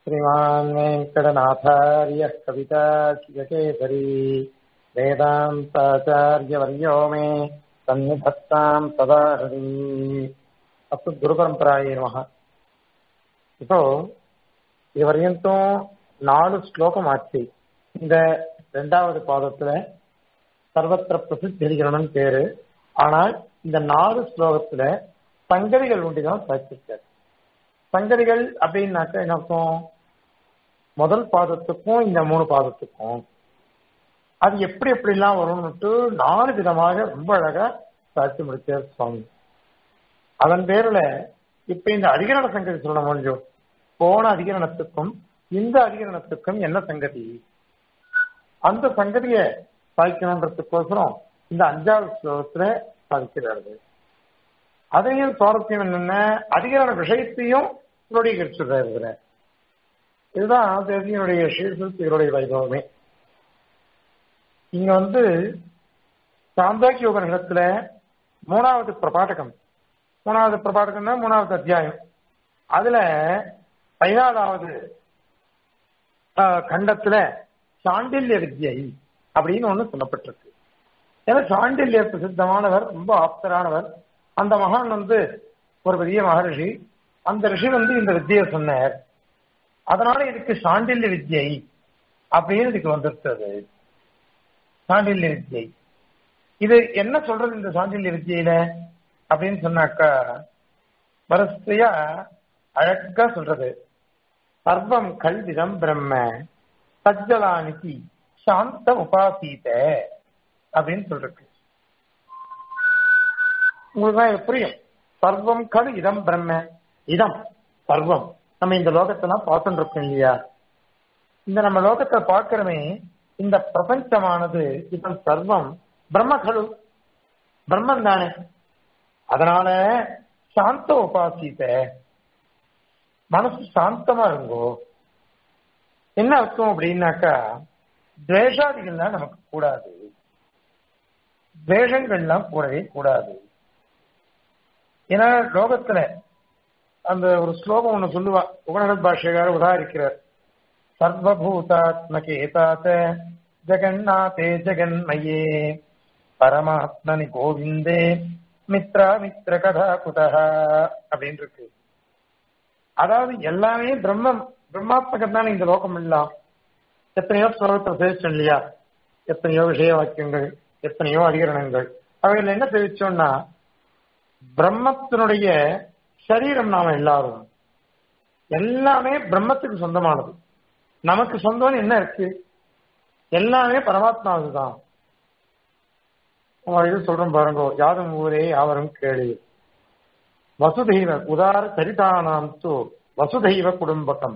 श्रीमान् वेङ्कटनाथार्यः कविताचिकेसरी वेदान्ताचार्यवर्यो मे सन्निधत्ताम् सदा हरि அப்பு குருபரம்பராய நமக இப்போ இது வரையந்தும் நாலு ஸ்லோகம் ஆச்சு இந்த ரெண்டாவது பாதத்துல சர்வத்திர பிரசித்தரிகரணம் பேரு ஆனால் இந்த நாலு ஸ்லோகத்துல சங்கதிகள் ஒன்றிதான் சாய்ச்சிருக்காரு சங்கதிகள் அப்படின்னாக்க என்ன அர்த்தம் முதல் பாதத்துக்கும் இந்த மூணு பாதத்துக்கும் அது எப்படி எப்படிலாம் வரும்னுட்டு நாலு விதமாக ரொம்ப அழகா சாட்சி முடிச்சார் சுவாமி அதன் பேர்ல இப்ப இந்த அதிகரண சங்கதி சொல்ல முடியும் போன அதிகரணத்துக்கும் இந்த அதிகரணத்துக்கும் என்ன சங்கதி அந்த சங்கதியை சாய்க்கணுன்றதுக்கோசரம் இந்த அஞ்சாவது ஸ்லோகத்துல சாதிக்கிறார்கள் அதையும் சுவாரஸ்யம் என்னென்ன அதிகரண விஷயத்தையும் புரோடீகரிச்சுடுறாரு இதுதான் தேசியனுடைய ஸ்ரீசுடைய வைபவமே இங்க வந்து சாந்தாக்கிய உபநிஷத்துல மூணாவது பிரபாடகம் மூணாவது பிரபாடகம்னா மூணாவது அத்தியாயம் அதுல பதினாலாவது கண்டத்துல சாண்டில்ய வித்யை அப்படின்னு ஒண்ணு சொல்லப்பட்டிருக்கு ஏன்னா சாண்டில்ய பிரசித்தமானவர் ரொம்ப ஆப்தரானவர் அந்த மகான் வந்து ஒரு பெரிய மகரிஷி அந்த ரிஷி வந்து இந்த வித்தியை சொன்னார் அதனால இதுக்கு சாண்டில்ய வித்யை அப்படின்னு இதுக்கு வந்துருச்சது சாண்டில்ய வித்யை இது என்ன சொல்றது இந்த சாண்டில்ய வித்தியில அப்படின்னு சொன்னாக்கா வரிசையா அழகா சொல்றது சர்வம் கல்விதம் பிரம்ம சஜ்ஜலானிக்கு சாந்த உபாசீத அப்படின்னு சொல்றது உங்களுக்கு தான் புரியும் சர்வம் கல் இதம் பிரம்ம இதம் சர்வம் நம்ம இந்த லோகத்தெல்லாம் பார்த்துட்டு இருக்கோம் இல்லையா இந்த நம்ம லோகத்தை பார்க்கிறோமே இந்த பிரபஞ்சமானது இதன் சர்வம் பிரம்மகலு பிரம்மன் தானே அதனால சாந்த உபாசித்த மனசு சாந்தமா இருங்கோ என்ன அர்த்தம் அப்படின்னாக்கா துவேஷாதிகள்லாம் நமக்கு கூடாது துவேஷங்கள்லாம் கூடவே கூடாது ஏன்னா லோகத்துல அந்த ஒரு ஸ்லோகம் ஒண்ணு சொல்லுவா உபநகத் பாஷ்யக்கார உதாரிக்கிறார் சர்வபூதாத்மகேதாத்த ஜெகநாதே ஜெகன்மயே பரமாத்மனி கோவிந்தே மித்ரா மித்ர கதா குதா அப்படின்னு இருக்கு அதாவது எல்லாமே பிரம்மம் பிரம்மாத்மகம் தானே இந்த லோகம் எல்லாம் எத்தனையோ ஸ்லோகத்தை சேவிச்சோம் இல்லையா எத்தனையோ விஷய வாக்கியங்கள் எத்தனையோ அதிகரணங்கள் அவைகள் என்ன தெரிவிச்சோம்னா பிரம்மத்தினுடைய சரீரம் நாம எல்லாரும் எல்லாமே பிரம்மத்துக்கு சொந்தமானது நமக்கு சொந்தம்னு என்ன இருக்கு எல்லாமே பரமாத்மாவுக்கு தான் இது சொல்றோம் பாருங்க யாதும் ஊரே யாவரும் கேளு வசுதெய்வ உதார சரிதானாம் தூ வசுதெய்வ குடும்பகம்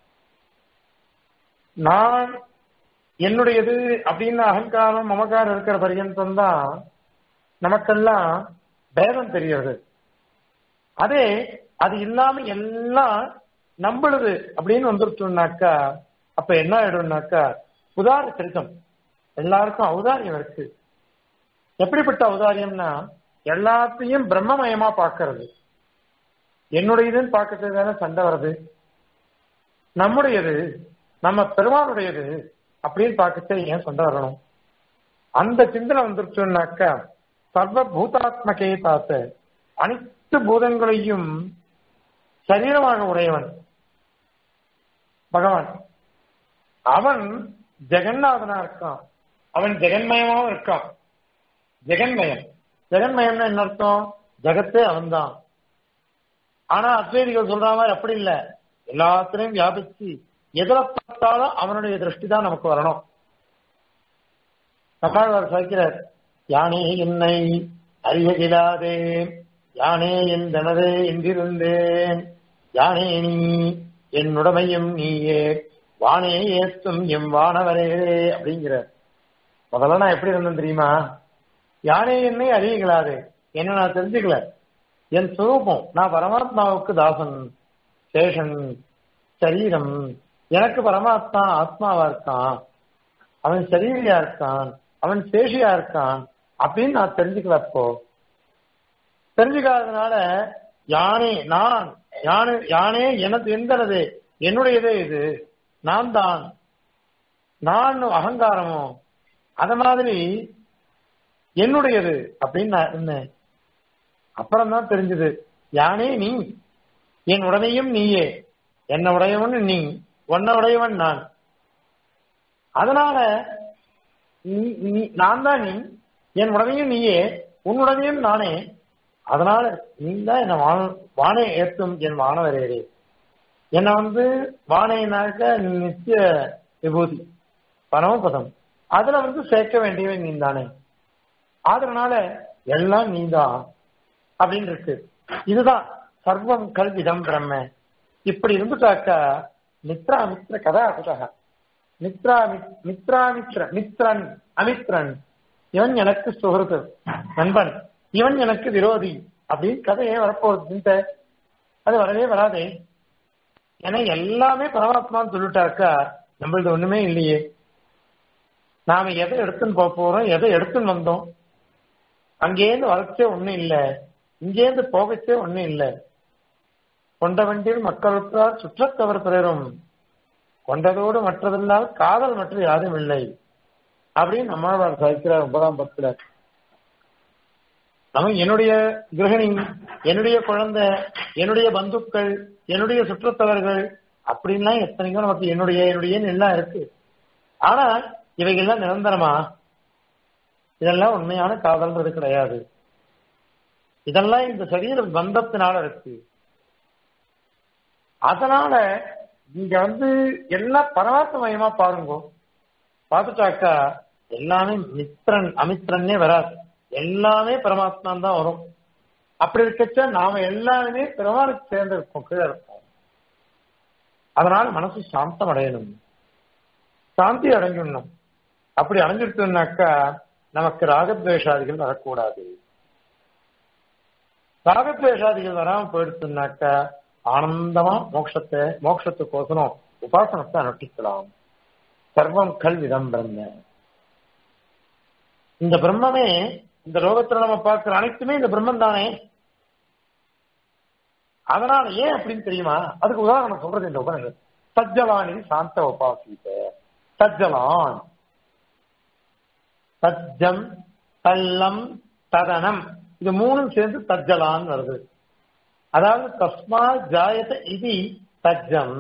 நான் என்னுடையது அப்படின்னு அகங்காரம் மமகாரம் இருக்கிற பரியந்தம் தான் நமக்கெல்லாம் பேதம் தெரியாது அதே அது இல்லாம எல்லாம் நம்பளுது அப்படின்னு வந்துருச்சோம்னாக்கா அப்ப என்ன ஆயிடும்னாக்கா உதார சரிதம் எல்லாருக்கும் ஔதாரியம் இருக்கு எப்படிப்பட்ட ஔதாரியம்னா எல்லாத்தையும் பிரம்மமயமா பார்க்கறது என்னுடையதுன்னு பார்க்கறது தானே சண்டை வருது நம்முடையது நம்ம பெருமானுடையது அப்படின்னு பார்க்கச்சே ஏன் சண்டை வரணும் அந்த சிந்தனை வந்துருச்சுன்னாக்கா சர்வ பூதாத்மகே தாத்த அனைத்து பூதங்களையும் சரீரமாக உடையவன் பகவான் அவன் ஜெகநாதனா இருக்கான் அவன் ஜெகன்மயமாவும் இருக்கான் ஜெகன்மயம் ஜெகன்மயம்னா என்ன அர்த்தம் ஜெகத்தே அவன்தான் ஆனா அத்வைதிகள் சொல்ற மாதிரி அப்படி இல்ல எல்லாத்திலையும் வியாபிச்சு எதிர பார்த்தாலும் அவனுடைய திருஷ்டி தான் நமக்கு வரணும் கபாழ்வார் சாய்க்கிறார் யானே என்னை அறியகிலாதே யானே என் தனதே என்றிருந்தேன் யானே நீ என்னுடமையும் நீயே வானே ஏத்தும் எம் வானவரே அப்படிங்கிற முதல்ல நான் எப்படி இருந்தேன் தெரியுமா யானே என்னை அறியகலாதே என்ன நான் தெரிஞ்சுக்கல என் சுரூபம் நான் பரமாத்மாவுக்கு தாசன் சேஷன் சரீரம் எனக்கு பரமாத்மா ஆத்மாவா இருக்கான் அவன் சரீரியா இருக்கான் அவன் சேஷியா இருக்கான் அப்படின்னு நான் தெரிஞ்சுக்கலப்போ தெரிஞ்சுக்காததுனால யானே நான் யானே யானே எனது எந்தனது என்னுடையதே இது நான் தான் நான் அகங்காரமோ அத மாதிரி என்னுடையது அப்படின்னு நான் இருந்தேன் அப்புறம் தான் தெரிஞ்சது யானே நீ என் உடமையும் நீயே என்ன உடையவன் நீ உன்ன உடையவன் நான் அதனால நீ- நீ- நான் தான் நீ என் உடமையும் நீயே உன் உடமையும் நானே அதனால நீ தான் என்ன வான வானை ஏற்றும் என் வானவரேரே என்னை வந்து வானைனாக்க நித்திய விபூதி பரமபதம் அதுல வந்து சேர்க்க வேண்டியவன் நீ தானே அதனால எல்லாம் நீதான் அப்படின்னு இருக்கு இதுதான் சர்வம் கல்விதம் பிரம்ம இப்படி இருந்துட்டாக்கா மித்ரா மித்ர கதா குதக மித்ரா மித்- மித்ராமித்ர மித்ரன் அமித்ரன் இவன் எனக்கு சுகிருத்து நண்பன் இவன் எனக்கு விரோதி அப்படின்னு கதையே வரப்போகுது இந்த அது வரவே வராதே ஏன்னா எல்லாமே பரமாத்மான்னு சொல்லிட்டாக்கா நம்மளது ஒண்ணுமே இல்லையே நாம எதை எடுத்துன்னு போக போறோம் எதை எடுத்துன்னு வந்தோம் அங்கேருந்து வரச்சே ஒண்ணும் இல்ல இங்கேருந்து போகச்சே ஒண்ணும் இல்ல கொண்ட வண்டியில் மக்களுக்கார் சுற்றத்தவர் பிறரும் கொண்டதோடு மற்றதெல்லாம் காதல் மற்ற யாரும் இல்லை அப்படின்னு நம்மாழ்வார் சாதிக்கிறார் ஒன்பதாம் பத்துல நம்ம என்னுடைய கிரகிணி என்னுடைய குழந்தை என்னுடைய பந்துக்கள் என்னுடைய சுற்றத்தவர்கள் அப்படின்லாம் எத்தனைக்கும் நமக்கு என்னுடைய என்னுடைய எல்லாம் இருக்கு ஆனா இவைகள்லாம் நிரந்தரமா இதெல்லாம் உண்மையான காதல்ன்றது கிடையாது இதெல்லாம் இந்த சரீர பந்தத்தினால இருக்கு அதனால இங்க வந்து எல்லாம் பரமாத்மயமா பாருங்க பார்த்துட்டாக்கா எல்லாமே மித்ரன் அமித்ரன்னே வராது எல்லாமே பரமாத்மான் தான் வரும் அப்படி இருக்கச்ச நாம எல்லாருமே பெருமாளுக்கு சேர்ந்து இருக்கோம் கீழே இருக்கோம் அதனால மனசு சாந்தம் அடையணும் சாந்தி அடைஞ்சிடணும் அப்படி அடைஞ்சிருத்தோம்னாக்கா நமக்கு ராகத்வேஷாதிகள் வரக்கூடாது ராகத்வேஷாதிகள் வராம போயிடுச்சுனாக்கா ஆனந்தமா மோட்சத்தை மோட்சத்துக்கோசரம் உபாசனத்தை அனுஷ்டிக்கலாம் சர்வம் கல்விதம் பிரம்ம இந்த பிரம்மமே இந்த லோகத்துல நம்ம பார்க்கிற அனைத்துமே இந்த பிரம்மன் தானே அதனால ஏன் அப்படின்னு தெரியுமா அதுக்கு உதாரணம் சொல்றது இந்த உபநிஷத் சஜ்ஜலானின் சாந்த உபாசித்த சஜ்ஜலான் சஜ்ஜம் தல்லம் ததனம் இது மூணும் சேர்ந்து தஜ்ஜலான் வருது அதாவது தஸ்மா ஜாயத இது தஜ்ஜம்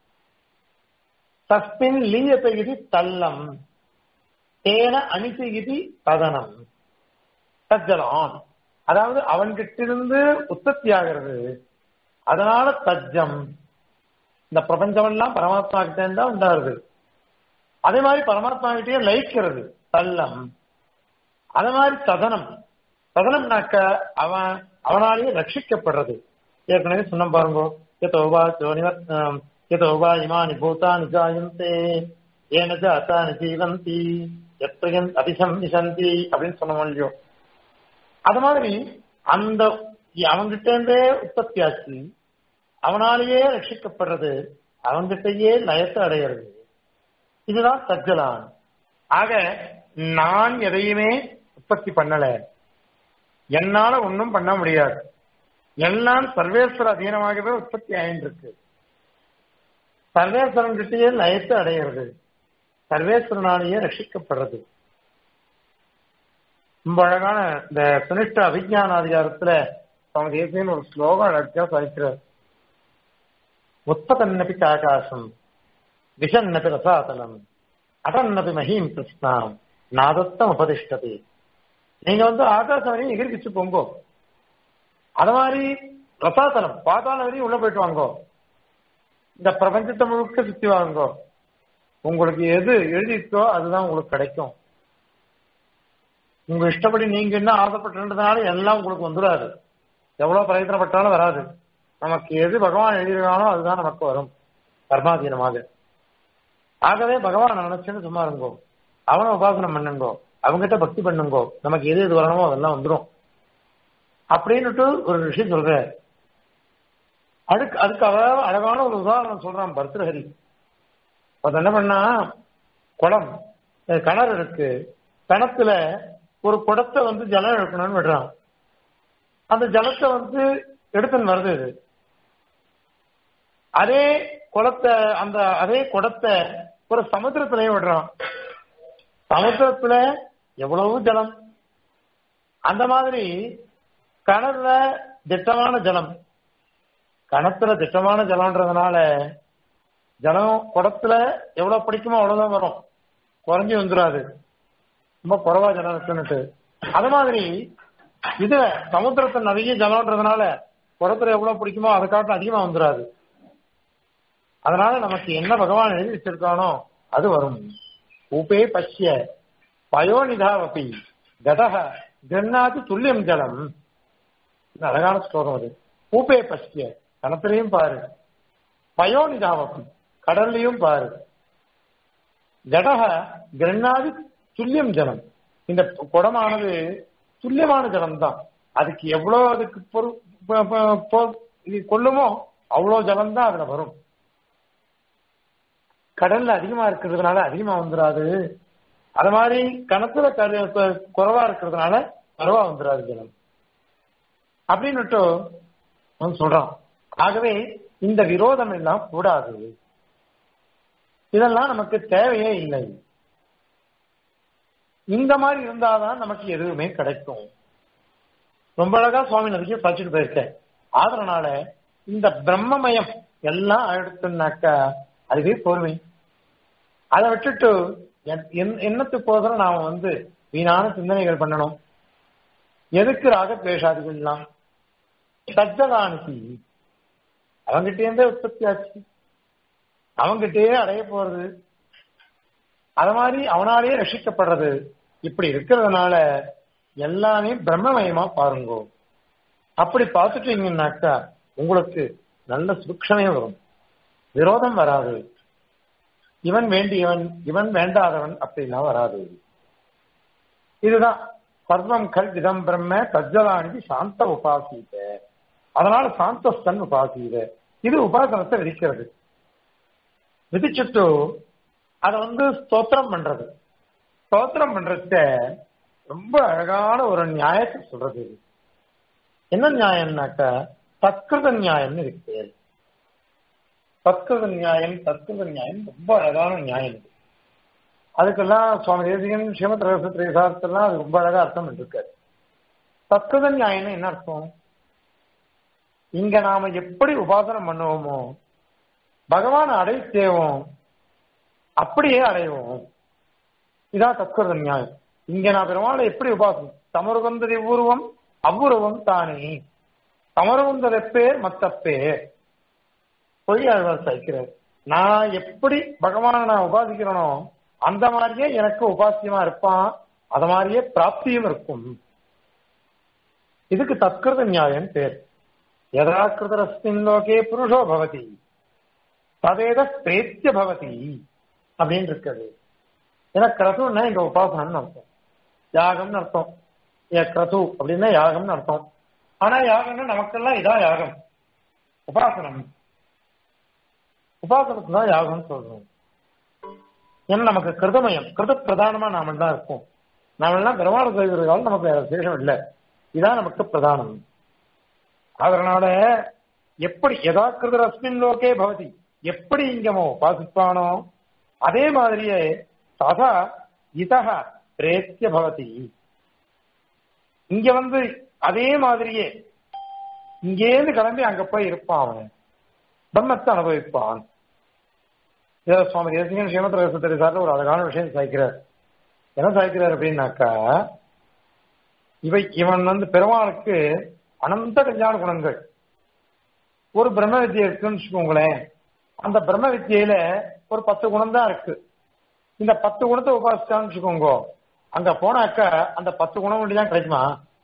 தஸ்மின் லீயத இது தல்லம் தேன அனிசி இது ததனம் தஜ்ஜலான் அதாவது அவன்கிட்டிருந்து உற்பத்தி ஆகிறது அதனால தஜ்ஜம் இந்த பிரபஞ்சம் எல்லாம் பரமாத்மா கிட்ட இருந்தா உண்டாருது அதே மாதிரி பரமாத்மா கிட்டே லயிக்கிறது தல்லம் அதே மாதிரி ததனம் ததனம்னாக்க அவன் அவனாலேயே ரட்சிக்கப்படுறது ஏற்கனவே சொன்ன பாருங்க யதோவா சோனிவத் யதோவா இமானி பூதானி ஜாயந்தே ஏன ஜாத்தானி ஜீவந்தி எத்தையன் அபிசம்விசந்தி அப்படின்னு சொன்னோம் இல்லையோ அது மாதிரி அந்த அவன்கிட்ட இருந்தே உற்பத்தி ஆச்சு அவனாலேயே ரட்சிக்கப்படுறது அவன்கிட்டயே லயத்தை அடையிறது இதுதான் சஜ்ஜலான் ஆக நான் எதையுமே உற்பத்தி பண்ணல என்னால ஒன்றும் பண்ண முடியாது எல்லாம் சர்வேஸ்வர அதீனமாகவே உற்பத்தி ஆயிருக்கு சர்வேஸ்வரன் கிட்டயே லயத்தை அடையிறது சர்வேஸ்வரனாலேயே ரட்சிக்கப்படுறது ரொம்ப அழகான இந்த சுனிஷ்ட அபிஜான அதிகாரத்துல சுவாமி தேசியன் ஒரு ஸ்லோகம் அழகா சாதிக்கிறார் உற்பதன்னபி ஆகாசம் விஷன்னபி ரசாதலம் அடன்னபி மஹீம் கிருஷ்ணாம் நாதத்தம் உபதிஷ்டதி நீங்க வந்து ஆகாசம் வரையும் எகிரிச்சு போங்கோ அது மாதிரி ரசாதலம் பாதாள வரையும் உள்ள போயிட்டு வாங்கோ இந்த பிரபஞ்சத்தை முழுக்க சுத்தி வாங்கோ உங்களுக்கு எது எழுதிட்டோ அதுதான் உங்களுக்கு கிடைக்கும் உங்க இஷ்டப்படி நீங்க என்ன ஆசைப்பட்டுன்றதுனால எல்லாம் உங்களுக்கு வந்துடாது எவ்வளவு பிரயத்தனப்பட்டாலும் வராது நமக்கு எது பகவான் எழுதியிருக்கானோ அதுதான் நமக்கு வரும் கர்மாதீனமாக ஆகவே பகவான் நினைச்சுன்னு சும்மா இருங்கோ அவனை உபாசனம் பண்ணுங்கோ அவங்ககிட்ட பக்தி பண்ணுங்கோ நமக்கு எது எது வரணுமோ அதெல்லாம் வந்துடும் அப்படின்னுட்டு ஒரு விஷயம் சொல்ற அதுக்கு அதுக்கு அழகான அழகான ஒரு உதாரணம் சொல்றான் பர்தஹரி அது என்ன பண்ணா குளம் கிணறு இருக்கு கிணத்துல ஒரு குடத்தை வந்து ஜலம் எடுக்கணும்னு விடுறான் அந்த ஜலத்தை வந்து எடுத்துன்னு வருது இது அதே குளத்தை அந்த அதே குடத்தை ஒரு சமுத்திரத்திலையும் விடுறான் சமுத்திரத்துல எவ்வளவு ஜலம் அந்த மாதிரி கிணறுல திட்டமான ஜலம் கிணத்துல திட்டமான ஜலம்ன்றதுனால ஜலம் குடத்துல எவ்வளவு பிடிக்குமோ அவ்வளவுதான் வரும் குறைஞ்சி வந்துடாது ரொம்ப குறைவா ஜலம் இருக்குன்னுட்டு அது மாதிரி இது சமுத்திரத்துல நிறைய ஜலம்ன்றதுனால குடத்துல எவ்வளவு பிடிக்குமோ அதை காட்டும் அதிகமா வந்துடாது அதனால நமக்கு என்ன பகவான் எழுதி வச்சிருக்கானோ அது வரும் உபே பஷ்ய பயோநிதாவபி கடக கண்ணாதி துல்லியம் ஜலம் இது அழகான ஸ்லோகம் அது பூப்பே பஷ்ய கணத்திலையும் பாரு பயோநிதாவபி கடல்லையும் பாரு கடக கண்ணாதி துல்லியம் ஜலம் இந்த குடமானது துல்லியமான ஜலம் தான் அதுக்கு எவ்வளவு அதுக்கு பொரு ப- ப- பொ- இது கொள்ளுமோ அவ்வளவு ஜலம் தான் அதுல வரும் கடல்ல அதிகமா இருக்கிறதுனால அதிகமா வந்துடாது அது மாதிரி கணத்துல கரு கு- குறைவா இருக்கிறதுனால குறைவா வந்துடாது ஜலம் அப்படின்னுட்டு அவன் சொல்றான் ஆகவே இந்த விரோதம் எல்லாம் கூடாது இதெல்லாம் நமக்கு தேவையே இல்லை இந்த மாதிரி இருந்தாதான் நமக்கு எதுவுமே கிடைக்கும் ரொம்ப அழகா சுவாமி நதிக்கு படிச்சுட்டு போயிருக்கேன் அதனால இந்த பிரம்மமயம் எல்லாம் எடுத்துனாக்கா அதுவே பொறுமை அதை விட்டுட்டு என்- என்- என்னத்துக்கோசரம் நாம வந்து வீணான சிந்தனைகள் பண்ணணும் எதுக்கு ராக துவேஷாதிகள்லாம் சஜ்ஜதானிக்கு அவங்கிட்டே இருந்தே உற்பத்தி ஆச்சு அவங்கிட்டயே அடைய போறது அது மாதிரி அவனாலேயே ரட்சிக்கப்படுறது இப்படி இருக்கிறதுனால எல்லாமே பிரம்மமயமா பாருங்க அப்படி பார்த்துட்டீங்கன்னாக்கா உங்களுக்கு நல்ல சுக்ஷமே வரும் விரோதம் வராது இவன் வேண்டியவன் இவன் வேண்டாதவன் அப்படிலாம் வராது இதுதான் சர்வம் கல் இதம் பிரம்ம தஜ்ஜலானிக்கு சாந்த உபாசீத அதனால சாந்தஸ்தன் உபாசீத இது உபாசனத்தை விதிக்கிறது விதிச்சுட்டு அதை வந்து ஸ்தோத்திரம் பண்றது ஸ்தோத்திரம் பண்றத ரொம்ப அழகான ஒரு நியாயத்தை சொல்றது இது என்ன நியாயம்னாக்கா தத்கிருத நியாயம்னு இருக்கு பேரு தத்கிருத நியாயம் தத்கிருத நியாயம் ரொம்ப அழகான நியாயம் இது அதுக்கெல்லாம் சுவாமி தேசிகன் ஸ்ரீமத் ரகசியத்திரேசார்த்தெல்லாம் அது ரொம்ப அழகா அர்த்தம் பண்ணிருக்காரு தத்கிருத நியாயம்னு என்ன அர்த்தம் இங்க நாம எப்படி உபாசனம் பண்ணுவோமோ பகவான் அடை தேவோம் அப்படியே அடைவோம் இதான் தத்கிருத நியாயம் இங்க நான் பெருமாளை எப்படி உபாசனம் தமருகந்ததி ஊர்வம் அவ்வுருவம் தானே தமருகந்தத பேர் மத்த பேர் பொய்யாழ்வார் சைக்கிறார் நான் எப்படி பகவானை நான் உபாசிக்கிறேனோ அந்த மாதிரியே எனக்கு உபாசியமா இருப்பான் அத மாதிரியே பிராப்தியும் இருக்கும் இதுக்கு தத்கிருத நியாயம் பேர் யதா கிருதரஸ்மின் லோகே புருஷோ பவதி ததேத பிரேத்திய பவதி அப்படின்னு இருக்குது ஏன்னா கிரதுன்னா இங்க உபாசனம்னு அர்த்தம் யாகம்னு அர்த்தம் ஏ கிரது அப்படின்னா யாகம்னு அர்த்தம் ஆனா யாகம்னா நமக்கெல்லாம் இதான் யாகம் உபாசனம் உபாசனத்து தான் யாகம்னு சொல்றோம் ஏன்னா நமக்கு கிருதமயம் கிருத பிரதானமா நாம தான் இருக்கோம் நாம எல்லாம் பெருமாள் செய்கிறதால நமக்கு வேற விசேஷம் இல்லை இதான் நமக்கு பிரதானம் அதனால எப்படி யதா கிருத அஸ்மின் லோகே பவதி எப்படி இங்கமோ உபாசிப்பானோ அதே மாதிரியே ததா இதக பிரேத்திய பவதி இங்க வந்து அதே மாதிரியே இங்கேருந்து கிளம்பி அங்க போய் இருப்பான் அவன் பிரம்மத்தை அனுபவிப்பான் இதை சுவாமி தேசிகன் ஸ்ரீமத் ரகசத்தரி சார்ல ஒரு அழகான விஷயம் சாய்க்கிறார் என்ன சாய்க்கிறார் அப்படின்னாக்கா இவை இவன் வந்து பெருமாளுக்கு அனந்த கல்யாண குணங்கள் ஒரு பிரம்ம வித்தியை இருக்குன்னு வச்சுக்கோங்களேன் அந்த பிரம்ம வித்தியில ஒரு பத்து குணம் தான் இருக்கு இந்த பத்து குணத்தை உபாசிச்சான்னு வச்சுக்கோங்க அங்க போனாக்கா அந்த பத்து குணம் மட்டும் தான் கிடைக்குமா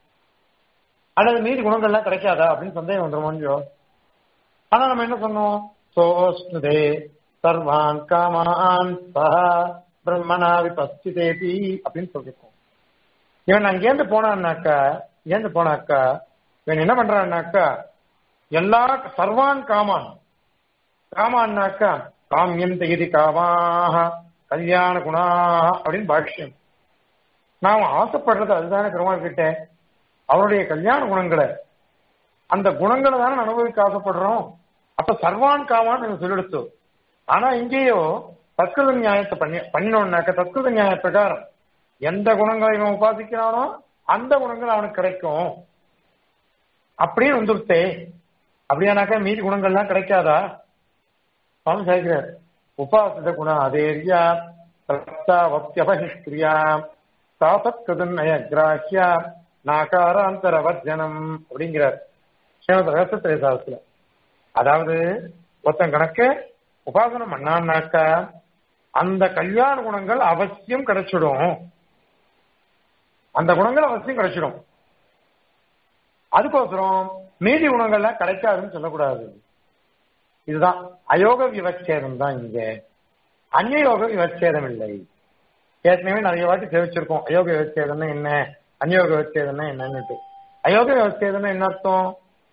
அல்லது மீதி குணங்கள்லாம் கிடைக்காதா அப்படின்னு சந்தேகம் வந்துருமோ ஆனா நம்ம என்ன சொன்னோம் சோஸ்னுதே சர்வான் காமான் சஹ பிரம்மணா விபஸ்திதேபி அப்படின்னு சொல்லிருக்கோம் இவன் அங்கேருந்து போனான்னாக்கா இங்கேருந்து போனாக்கா இவன் என்ன பண்றான்னாக்கா எல்லா சர்வான் காமான் காமான்னாக்கா காமியம் தகிதி காமாக கல்யாண குணாக அப்படின்னு பாஷ்யம் நாம் ஆசைப்படுறது அதுதானே பெருமாள் கிட்ட அவருடைய கல்யாண குணங்களை அந்த குணங்களை தானே அனுபவிக்க ஆசைப்படுறோம் அப்ப சர்வான் காமான்னு சொல்லிடுத்து ஆனா இங்கேயோ தத்கிருத நியாயத்தை பண்ணி பண்ணினோம்னாக்க தத்கிருத நியாய பிரகாரம் எந்த குணங்களை இவன் உபாசிக்கிறானோ அந்த குணங்கள் அவனுக்கு கிடைக்கும் அப்படியே வந்துருத்தே அப்படியானாக்கா மீதி குணங்கள்லாம் கிடைக்காதா சுவாமி சாய்க்கிறார் உபாசித குண அதேரியா பிரஸ்தாவப்யபகிஷ்கிரியா சாசத்கிருதநய கிராஹ்யா நாகாராந்தரவர்ஜனம் அப்படிங்கிறார் ஸ்ரீமத் ரகசிய சாஸ்திர அதாவது ஒருத்தன் கணக்கு உபாசனம் பண்ணான்னாக்கா அந்த கல்யாண குணங்கள் அவசியம் கிடைச்சிடும் அந்த குணங்கள் அவசியம் கிடைச்சிடும் அதுக்கோசரம் மீதி குணங்கள்லாம் கிடைக்காதுன்னு சொல்லக்கூடாது இதுதான் அயோக விவச்சேதம் தான் இங்க அந்நியோக விவச்சேதம் இல்லை ஏற்கனவே நிறைய வாட்டி தெரிவிச்சிருக்கோம் அயோக விவச்சேதம்னா என்ன அந்நியோக விவச்சேதம்னா என்னன்னுட்டு அயோக விவச்சேதம்னா என்ன அர்த்தம்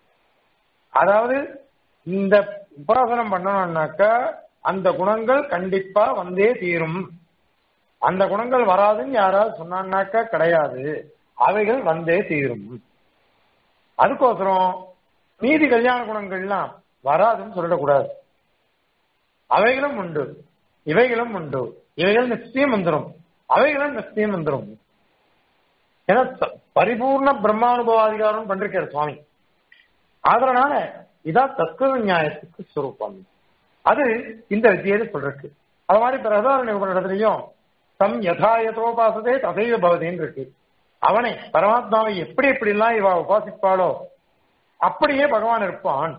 அதாவது இந்த உபாசனம் பண்ணணும்னாக்கா அந்த குணங்கள் கண்டிப்பா வந்தே தீரும் அந்த குணங்கள் வராதுன்னு யாராவது சொன்னான்னாக்கா கிடையாது அவைகள் வந்தே தீரும் அதுக்கோசரம் மீதி கல்யாண குணங்கள்லாம் வராதுன்னு சொல்லிடக்கூடாது அவைகளும் உண்டு இவைகளும் உண்டு இவைகள் நிச்சயம் வந்துடும் அவைகளும் நிச்சயம் வந்துடும் ஏன்னா ச- பரிபூர்ண பிரம்மானுபவாதிகாரம் பண்றார் சுவாமி அதனால இதான் தத்துவ நியாயத்துக்கு சுரூபம் அது இந்த வித்தியில சொல்றக்கு அது மாதிரி பிரதாரண உபநிடத்திலையும் தம் யதா யதோபாசதே ததைவ பவதின்னு இருக்கு அவனை பரமாத்மாவை எப்படி எப்படி எல்லாம் இவ உபாசிப்பாளோ அப்படியே பகவான் இருப்பான்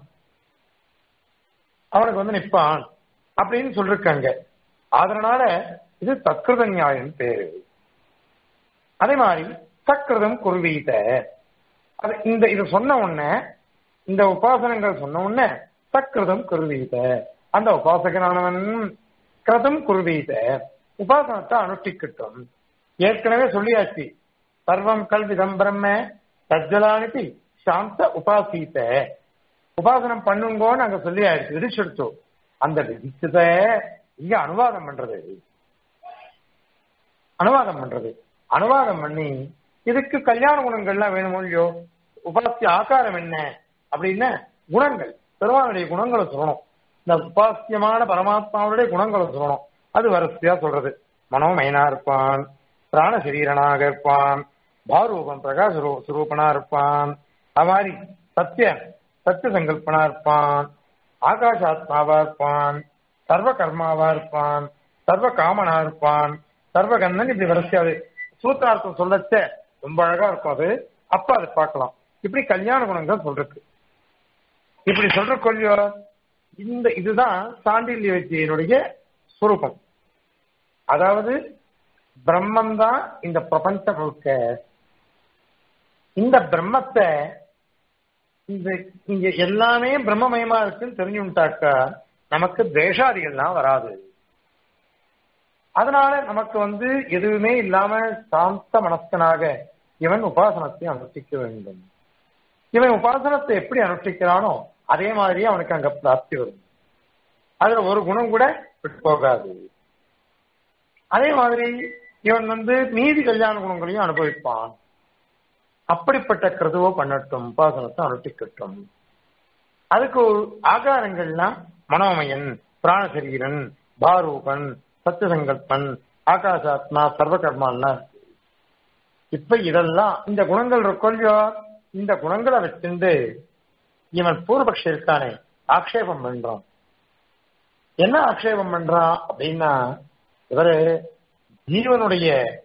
அவனுக்கு வந்து நிற்பான் அப்படின்னு சொல்லிருக்காங்க அதனால இது தத்கிருத நியாயம் பேரு அதே மாதிரி சக்கிருதம் குருவீத அது இந்த இது சொன்ன உடனே இந்த உபாசனங்கள் சொன்ன உடனே சக்கிருதம் குருவீத அந்த உபாசகனானவன் கிருதம் குருவீத உபாசனத்தை அனுஷ்டிக்கட்டும் ஏற்கனவே சொல்லியாச்சு சர்வம் கல்விதம் பிரம்ம தஜ்ஜலானிதி சாந்த உபாசீத உபாசனம் பண்ணுங்கோன்னு அங்க சொல்லி ஆயிடுச்சு விதிச்செடுத்தோம் அந்த விதிச்சத இங்க அனுவாதம் பண்றது அனுவாதம் பண்றது அனுவாதம் பண்ணி இதுக்கு கல்யாண குணங்கள்லாம் வேணுமோ இல்லையோ உபாசிய ஆகாரம் என்ன அப்படின்னா குணங்கள் பெருமானுடைய குணங்களை சொல்லணும் இந்த உபாசியமான பரமாத்மாவுடைய குணங்களை சொல்லணும் அது வரிசையா சொல்றது மனோமயனா இருப்பான் பிராண சரீரனாக இருப்பான் பாரூபம் பிரகாச ரூ- சுரூபனா இருப்பான் அது மாதிரி சத்திய சத்திய சங்கல்பனா இருப்பான் ஆகாஷாத்மாவா இருப்பான் சர்வ கர்மாவா இருப்பான் சர்வ காமனா இருப்பான் சர்வ கண்ணன் இப்படி வரிசையாது சூத்திரார்த்தம் சொல்லச்ச ரொம்ப அழகா இருக்கும் அது அப்ப அதை பார்க்கலாம் இப்படி கல்யாண குணங்கள் சொல்றது இப்படி சொல்ற கொள்ளியோ இந்த இதுதான் சாண்டில்ய வித்தியினுடைய சுரூபம் அதாவது பிரம்மன் தான் இந்த பிரபஞ்ச முழுக்க இந்த பிரம்மத்தை இந்த இங்க எல்லாமே பிரம்மமயமா இருக்குன்னு தெரிஞ்சுட்டாக்கா நமக்கு தேஷாதிகள்லாம் வராது அதனால நமக்கு வந்து எதுவுமே இல்லாம சாந்த மனஸ்கனாக இவன் உபாசனத்தை அனுஷ்டிக்க வேண்டும் இவன் உபாசனத்தை எப்படி அனுஷ்டிக்கிறானோ அதே மாதிரி அவனுக்கு அங்க பிராப்தி வரும் அதுல ஒரு குணம் கூட விட்டு போகாது அதே மாதிரி இவன் வந்து மீதி கல்யாண குணங்களையும் அனுபவிப்பான் அப்படிப்பட்ட கிருதுவோ பண்ணட்டும் உபாசனத்தை அனுஷ்டிக்கட்டும் அதுக்கு ஒரு ஆகாரங்கள்லாம் மனோமயன் பிராணசரீரன் பாரூபன் சத்தியசங்கல்பன் ஆகாசாத்மா சர்வகர்மான்லாம் இருக்கு. இப்ப இதெல்லாம் இந்த குணங்கள் இருக்கொல்லையோ இந்த குணங்களை வச்சிருந்து இவன் பூர்வபக்ஷ இருக்கானே ஆக்ஷேபம் பண்றான் என்ன ஆக்ஷேபம் பண்றான் அப்படின்னா இவரு ஜீவனுடைய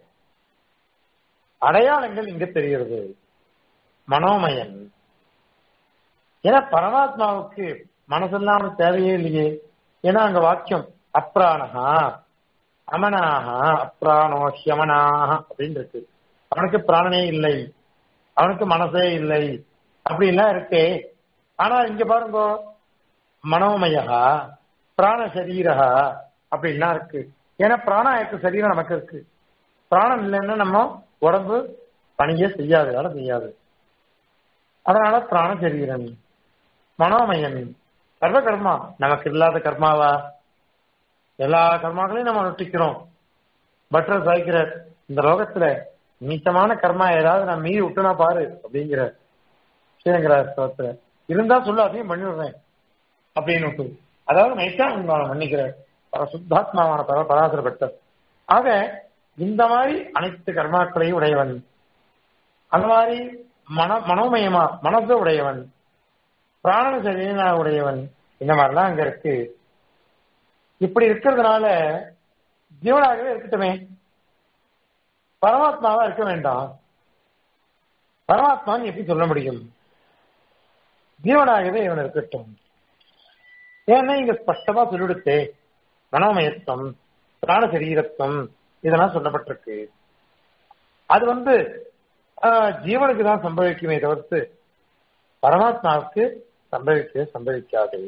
அடையாளங்கள் இங்க தெரிகிறது மனோமயன் ஏன்னா பரமாத்மாவுக்கு மனசெல்லாம் தேவையே இல்லையே ஏன்னா அங்க வாக்கியம் அப்ராணஹா அமனாக அப்ராணோ ஹியமனாக அப்படின்னு இருக்கு அவனுக்கு பிராணனே இல்லை அவனுக்கு மனசே இல்லை அப்படின்லாம் இருக்கே ஆனா இங்க பாருங்க மனோமயா பிராண சரீரா அப்படின்லாம் இருக்கு ஏன்னா பிராணாயக்கு சரீரம் நமக்கு இருக்கு பிராணம் இல்லைன்னா நம்ம உடம்பு பணியே செய்யாது வேலை செய்யாது அதனால பிராண சரீரன் மனோமயன் சர்வ கர்மா நமக்கு இல்லாத கர்மாவா எல்லா கர்மாக்களையும் நம்ம நொட்டிக்கிறோம் பட்டர் சாய்க்கிறார் இந்த லோகத்துல நீச்சமான கர்மா ஏதாவது நான் மீறி விட்டுனா பாரு அப்படிங்கிற ஸ்ரீரங்கரா ஸ்தோத்திர இருந்தா சொல்லு அதையும் பண்ணி விடுறேன் அப்படின்னு விட்டு அதாவது நைட்டா உங்களை மன்னிக்கிறார் சுத்தாத்மாவான பர பராசர பட்டர் ஆக இந்த மாதிரி அனைத்து கர்மாக்களையும் உடையவன் அந்த மாதிரி மன மனோமயமா மனசு உடையவன் பிராண சரீரனா உடையவன் இந்த மாதிரிலாம் அங்க இருக்கு இப்படி இருக்கிறதுனால ஜீவனாகவே இருக்கட்டுமே பரமாத்மாவா இருக்க வேண்டாம் பரமாத்மான்னு எப்படி சொல்ல முடியும் ஜீவனாகவே இவன் இருக்கட்டும் ஏன்னா இங்க ஸ்பஷ்டமா சொல்லிடுத்தே மனோமயத்துவம் பிராண சரீரத்துவம் இதெல்லாம் சொல்லப்பட்டிருக்கு அது வந்து ஆஹ், ஜீவனுக்கு தான் சம்பவிக்குமே தவிர்த்து பரமாத்மாவுக்கு சம்பவிக்க சம்பவிக்காது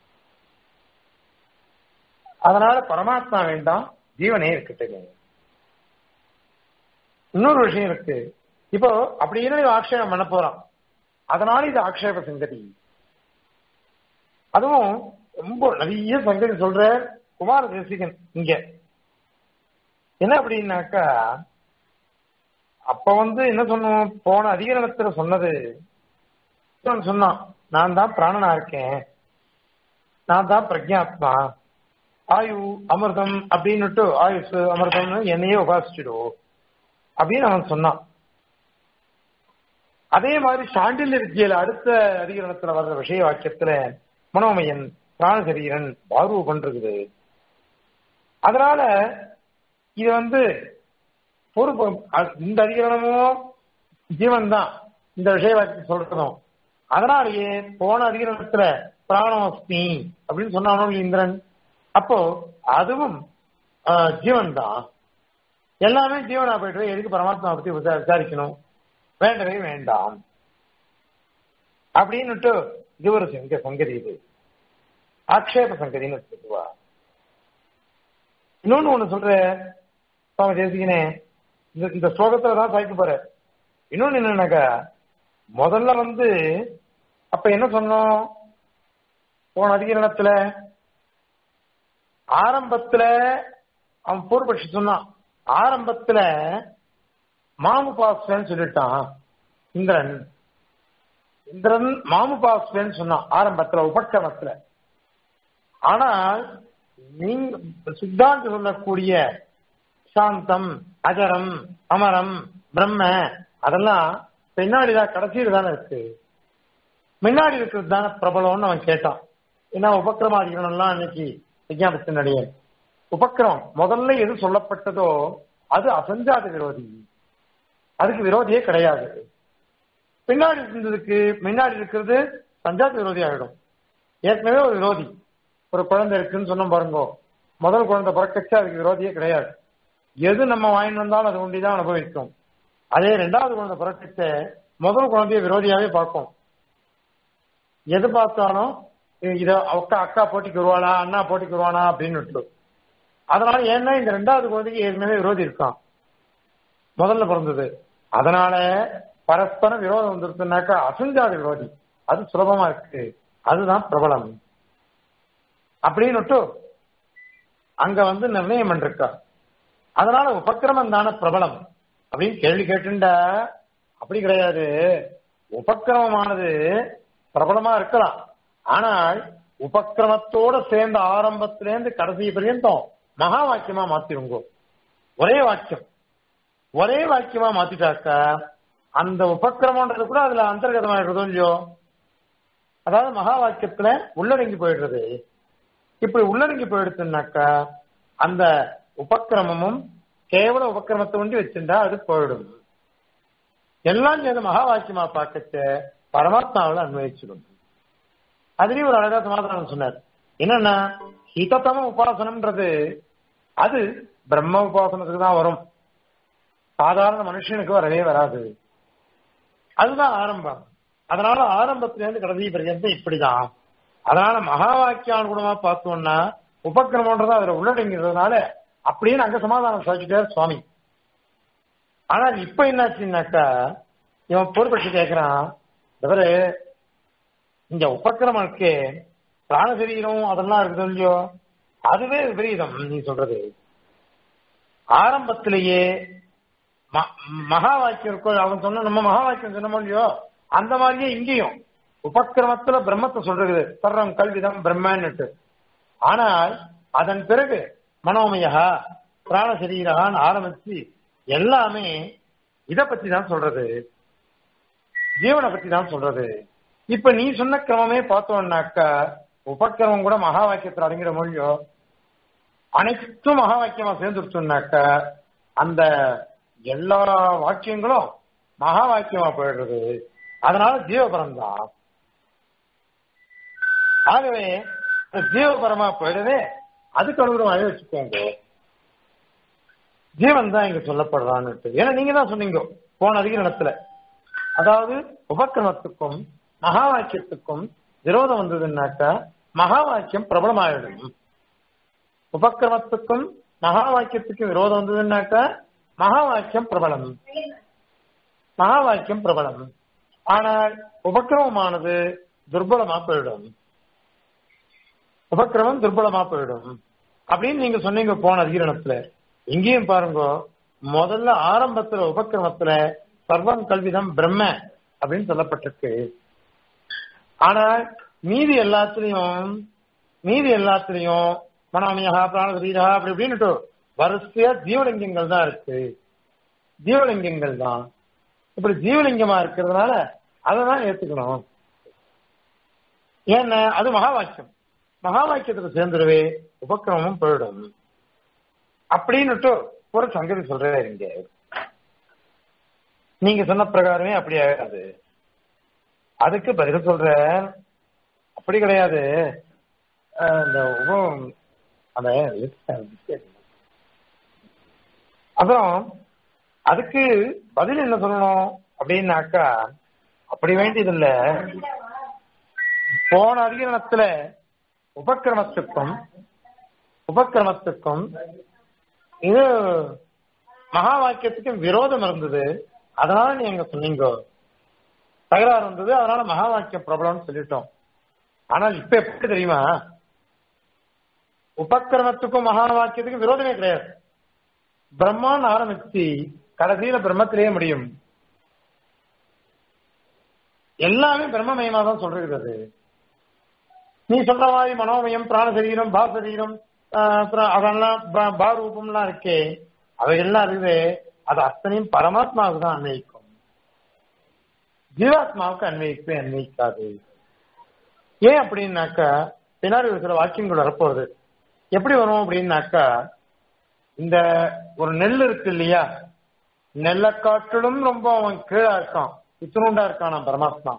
அதனால பரமாத்மா வேண்டாம் ஜீவனே இருக்கட்டுமே இன்னொரு விஷயம் இருக்கு இப்போ அப்படின்னு இவன் ஆக்ஷேபம் பண்ண போறான் அதனால இது ஆக்ஷேப சங்கதி அதுவும் ரொம்ப நிறைய சங்கதி சொல்ற குமார தேசிகன் இங்க என்ன அப்படின்னாக்கா அப்ப வந்து என்ன சொன்னோம் போன அதிகரணத்துல சொன்னது இவன் சொன்னான் நான் தான் பிராணனா இருக்கேன் நான் தான் பிரஜாத்மா ஆயு அமிர்தம் அப்படின்னுட்டு ஆயுசு அமிர்தம்னு என்னையே உபாசிச்சிடும் அப்படின்னு அவன் சொன்னான் அதே மாதிரி சாண்டில்ய வித்தியில அடுத்த அதிகரணத்துல வர்ற விஷய வாக்கியத்துல மனோமயன் பிராணசரீரன் பாரூபன் இருக்குது அதனால இது வந்து பொறுப்பு அ- இந்த அதிகரணமும் ஜீவன் தான் இந்த விஷய வாக்கியத்தை சொல்றதும் அதனாலேயே போன அதிகரணத்துல பிராணோஸ்மி அப்படின்னு சொன்னானோ இந்திரன் அப்போ அதுவும் ஜீவன் தான் எல்லாமே ஜீவனா போயிட்டு எதுக்கு பரமாத்மா பத்தி விசா- விசாரிக்கணும் வேண்டவே வேண்டாம் அப்படின்னுட்டு இது ஒரு சங்க சங்கதி இது ஆக்ஷேப சங்கதின்னு வச்சுக்குவா இன்னொன்னு ஒண்ணு சொல்ற சுவாமி தேசிகனே இந்த இந்த ஸ்லோகத்துல தான் சாய்க்க போற இன்னொன்னு என்னன்னாக்கா முதல்ல வந்து அப்ப என்ன சொன்னோம் போன அதிகரணத்துல ஆரம்பத்துல அவன் பூர்வபட்சி சொன்னான் ஆரம்பத்துல மாமுபாஸ்வன் சொல்லிட்டான் இந்திரன் இந்திரன் மாமுபாஸ்வன் சொன்னான் ஆரம்பத்துல உபக்கிரமத்துல ஆனால் நீங்க சித்தாந்தி சொல்லக்கூடிய சாந்தம் அஜரம் அமரம் பிரம்ம அதெல்லாம் பின்னாடிதான் கடைசியில் தானே இருக்கு முன்னாடி இருக்கிறது தானே பிரபலம்னு அவன் கேட்டான் ஏன்னா உபக்கிரமாதிகரணம்லாம் அன்னைக்கு விஜயாபத்தின் அடியன் உபக்கிரமம் முதல்ல எது சொல்லப்பட்டதோ அது அசஞ்சாத விரோதி அதுக்கு விரோதியே கிடையாது பின்னாடி இருந்ததுக்கு முன்னாடி இருக்கிறது சஞ்சாத விரோதி ஆகிடும் ஏற்கனவே ஒரு விரோதி ஒரு குழந்தை இருக்குன்னு சொன்ன பாருங்க முதல் குழந்தை பிறக்கச்சு அதுக்கு விரோதியே கிடையாது எது நம்ம வாங்கிட்டு வந்தாலும் அது ஒண்டிதான் அனுபவிக்கும் அதே ரெண்டாவது குழந்தை பிறக்கச்ச முதல் குழந்தைய விரோதியாவே பார்க்கும் எது பார்த்தாலும் இத அக்கா அக்கா போட்டிக்கு வருவாளா அண்ணா போட்டிக்கு வருவானா அப்படின்னு விட்டு அதனால ஏன்னா இந்த ரெண்டாவது குழந்தைக்கு ஏற்கனவே விரோதி இருக்கான் முதல்ல பிறந்தது அதனால பரஸ்பர விரோதம் வந்துருச்சுனாக்கா அசஞ்சாத விரோதி அது சுலபமா இருக்கு அதுதான் பிரபலம் அப்படின்னு அங்க வந்து நிர்ணயம் பண்ணிருக்கா அதனால உபக்கிரமம் தானே பிரபலம் அப்படின்னு கேள்வி கேட்டுண்டா அப்படி கிடையாது உபக்கிரமமானது பிரபலமா இருக்கலாம் ஆனால் உபக்கிரமத்தோட சேர்ந்த ஆரம்பத்திலேருந்து கடைசி பர்யந்தம் மகா வாக்கியமா மாத்திருங்கோ ஒரே வாக்கியம் ஒரே வாக்கியமா மாத்திட்டாக்கா அந்த உபக்கிரமன்றது கூட அதுல அந்தர்கதமா இருக்கிறதோ இல்லையோ அதாவது மகா வாக்கியத்துல உள்ளடங்கி போயிடுறது இப்படி உள்ளடங்கி போயிடுச்சுனாக்கா அந்த உபக்கிரமமும் கேவல உபக்கிரமத்தை ஒண்டி வச்சிருந்தா அது போயிடும் எல்லாம் சேர்ந்து மகா வாக்கியமா பார்க்கச்ச பரமாத்மாவில் அன்வயிச்சிடும் அதுலயும் ஒரு அழகா சமாதானம் சொன்னார் என்னன்னா ஹிதத்தம உபாசனம்ன்றது அது பிரம்ம உபாசனத்துக்கு தான் வரும் சாதாரண மனுஷனுக்கு வரவே வராது அதுதான் ஆரம்பம் அதனால ஆரம்பத்திலேருந்து கடைசி பர்யந்தம் இப்படிதான் அதனால மகா வாக்கியானுகுணமா பார்த்தோம்னா உபக்கிரமன்றது அதுல உள்ளடங்கிறதுனால அப்படின்னு அங்க சமாதானம் சாதிச்சுட்டார் சுவாமி ஆனால் இப்ப என்னாச்சுன்னாக்கா இவன் பொறுப்பட்டு கேட்கிறான் தவிர இந்த உபக்கிரமம் இருக்கே பிராண சரீரம் அதெல்லாம் இருக்குது இல்லையோ அதுவே விபரீதம் நீ சொல்றது ஆரம்பத்திலேயே ம- மகா வாக்கியம் இருக்கும் அவன் சொன்ன நம்ம மகா வாக்கியம் சொன்னோமோ இல்லையோ அந்த மாதிரியே இங்கேயும் உபக்கிரமத்துல பிரம்மத்தை சொல்றது சர்வம் கல்விதம் பிரம்மன்னுட்டு ஆனால் அதன் பிறகு மனோமயா பிராண சரீரான்னு ஆரம்பிச்சு எல்லாமே இத பத்தி தான் சொல்றது ஜீவனை பத்தி தான் சொல்றது இப்ப நீ சொன்ன கிரமமே பார்த்தோம்னாக்கா உபக்கிரமம் கூட மகா வாக்கியத்தில் அடங்கிற மொழியோ அனைத்தும் மகா வாக்கியமா சேர்ந்துருச்சோம்னாக்கா அந்த எல்லா வாக்கியங்களும் மகா வாக்கியமா போயிடுறது அதனால ஜீவபரம் தான் ஆகவே ஜீவபரமா போயிடுது அதுக்கு அனுகுணமாக வச்சுக்கோங்க ஜீவன் தான் இங்க சொல்லப்படுறான்னு ஏன்னா நீங்க தான் சொன்னீங்க போன அதிகரணத்துல அதாவது உபக்கிரமத்துக்கும் மகா வாக்கியத்துக்கும் விரோதம் வந்ததுன்னாக்கா மகா வாக்கியம் பிரபலமாயிடும் உபக்கிரமத்துக்கும் மகா வாக்கியத்துக்கும் விரோதம் வந்ததுன்னாக்கா மகா வாக்கியம் பிரபலம் மகா வாக்கியம் பிரபலம் ஆனால் உபக்கிரமமானது துர்பலமா போயிடும் உபக்கிரமம் துர்பலமா போயிடும் அப்படின்னு நீங்க சொன்னீங்க போன அதிகரணத்துல இங்கேயும் பாருங்க முதல்ல ஆரம்பத்துல உபக்கிரமத்துல சர்வம் கல்விதம் பிரம்ம அப்படின்னு சொல்லப்பட்டிருக்கு ஆனால் மீதி எல்லாத்துலயும் மீதி எல்லாத்துலயும் மனோமியா பிராணசரீரா அப்படி இப்படின்னுட்டு வரிசையா ஜீவலிங்கங்கள் தான் இருக்கு ஜீவலிங்கங்கள் தான் இப்படி ஜீவலிங்கமா இருக்கிறதுனால அதை தான் ஏத்துக்கணும் ஏன்னா அது மகா வாக்கியம் மகா வாக்கியத்துக்கு சேர்ந்துருவே உபக்கிரமமும் போயிடும் அப்படின்னுட்டு ஒரு சங்கதி சொல்றேன் இங்க நீங்க சொன்ன பிரகாரமே அப்படி ஆகாது அதுக்கு பதில் சொல்ற அப்படி கிடையாது இந்த உபம் அந்த அப்புறம் அதுக்கு பதில் என்ன சொல்லணும் அப்படின்னாக்கா அப்படி வேண்டியது இல்ல போன அதிகரணத்துல உபக்கிரமத்துக்கும் உபக்கிரமத்துக்கும் இது மகா வாக்கியத்துக்கும் விரோதம் இருந்தது அதனால நீ எங்க சொன்னீங்க தகராறு இருந்தது அதனால மகா வாக்கியம் பிரபலம்னு சொல்லிட்டோம் ஆனால் இப்ப எப்படி தெரியுமா உபக்கிரமத்துக்கும் மகா வாக்கியத்துக்கும் விரோதமே கிடையாது பிரம்மான்னு ஆரம்பிச்சு கடைசியில பிரம்மத்திலேயே முடியும் எல்லாமே பிரம்மமயமா தான் சொல்றது நீ சொல்ற மாதிரி மனோமயம் பிராண சரீரம் பா சரீரம் அதெல்லாம் பாரூபம்லாம் இருக்கே அவைகள்லாம் இருக்குது அது அத்தனையும் பரமாத்மாவுக்கு தான் அன்வயிக்கும் ஜீவாத்மாவுக்கு அன்வயிக்கவே அன்வயிக்காது ஏன் அப்படின்னாக்கா பின்னாடி ஒரு சில வாக்கியங்கள் வரப்போகுது எப்படி வரும் அப்படின்னாக்கா இந்த ஒரு நெல் இருக்கு இல்லையா நெல்லை காட்டிலும் ரொம்ப அவன் கீழா இருக்கான் இத்தினுண்டா இருக்கான் பரமாத்மா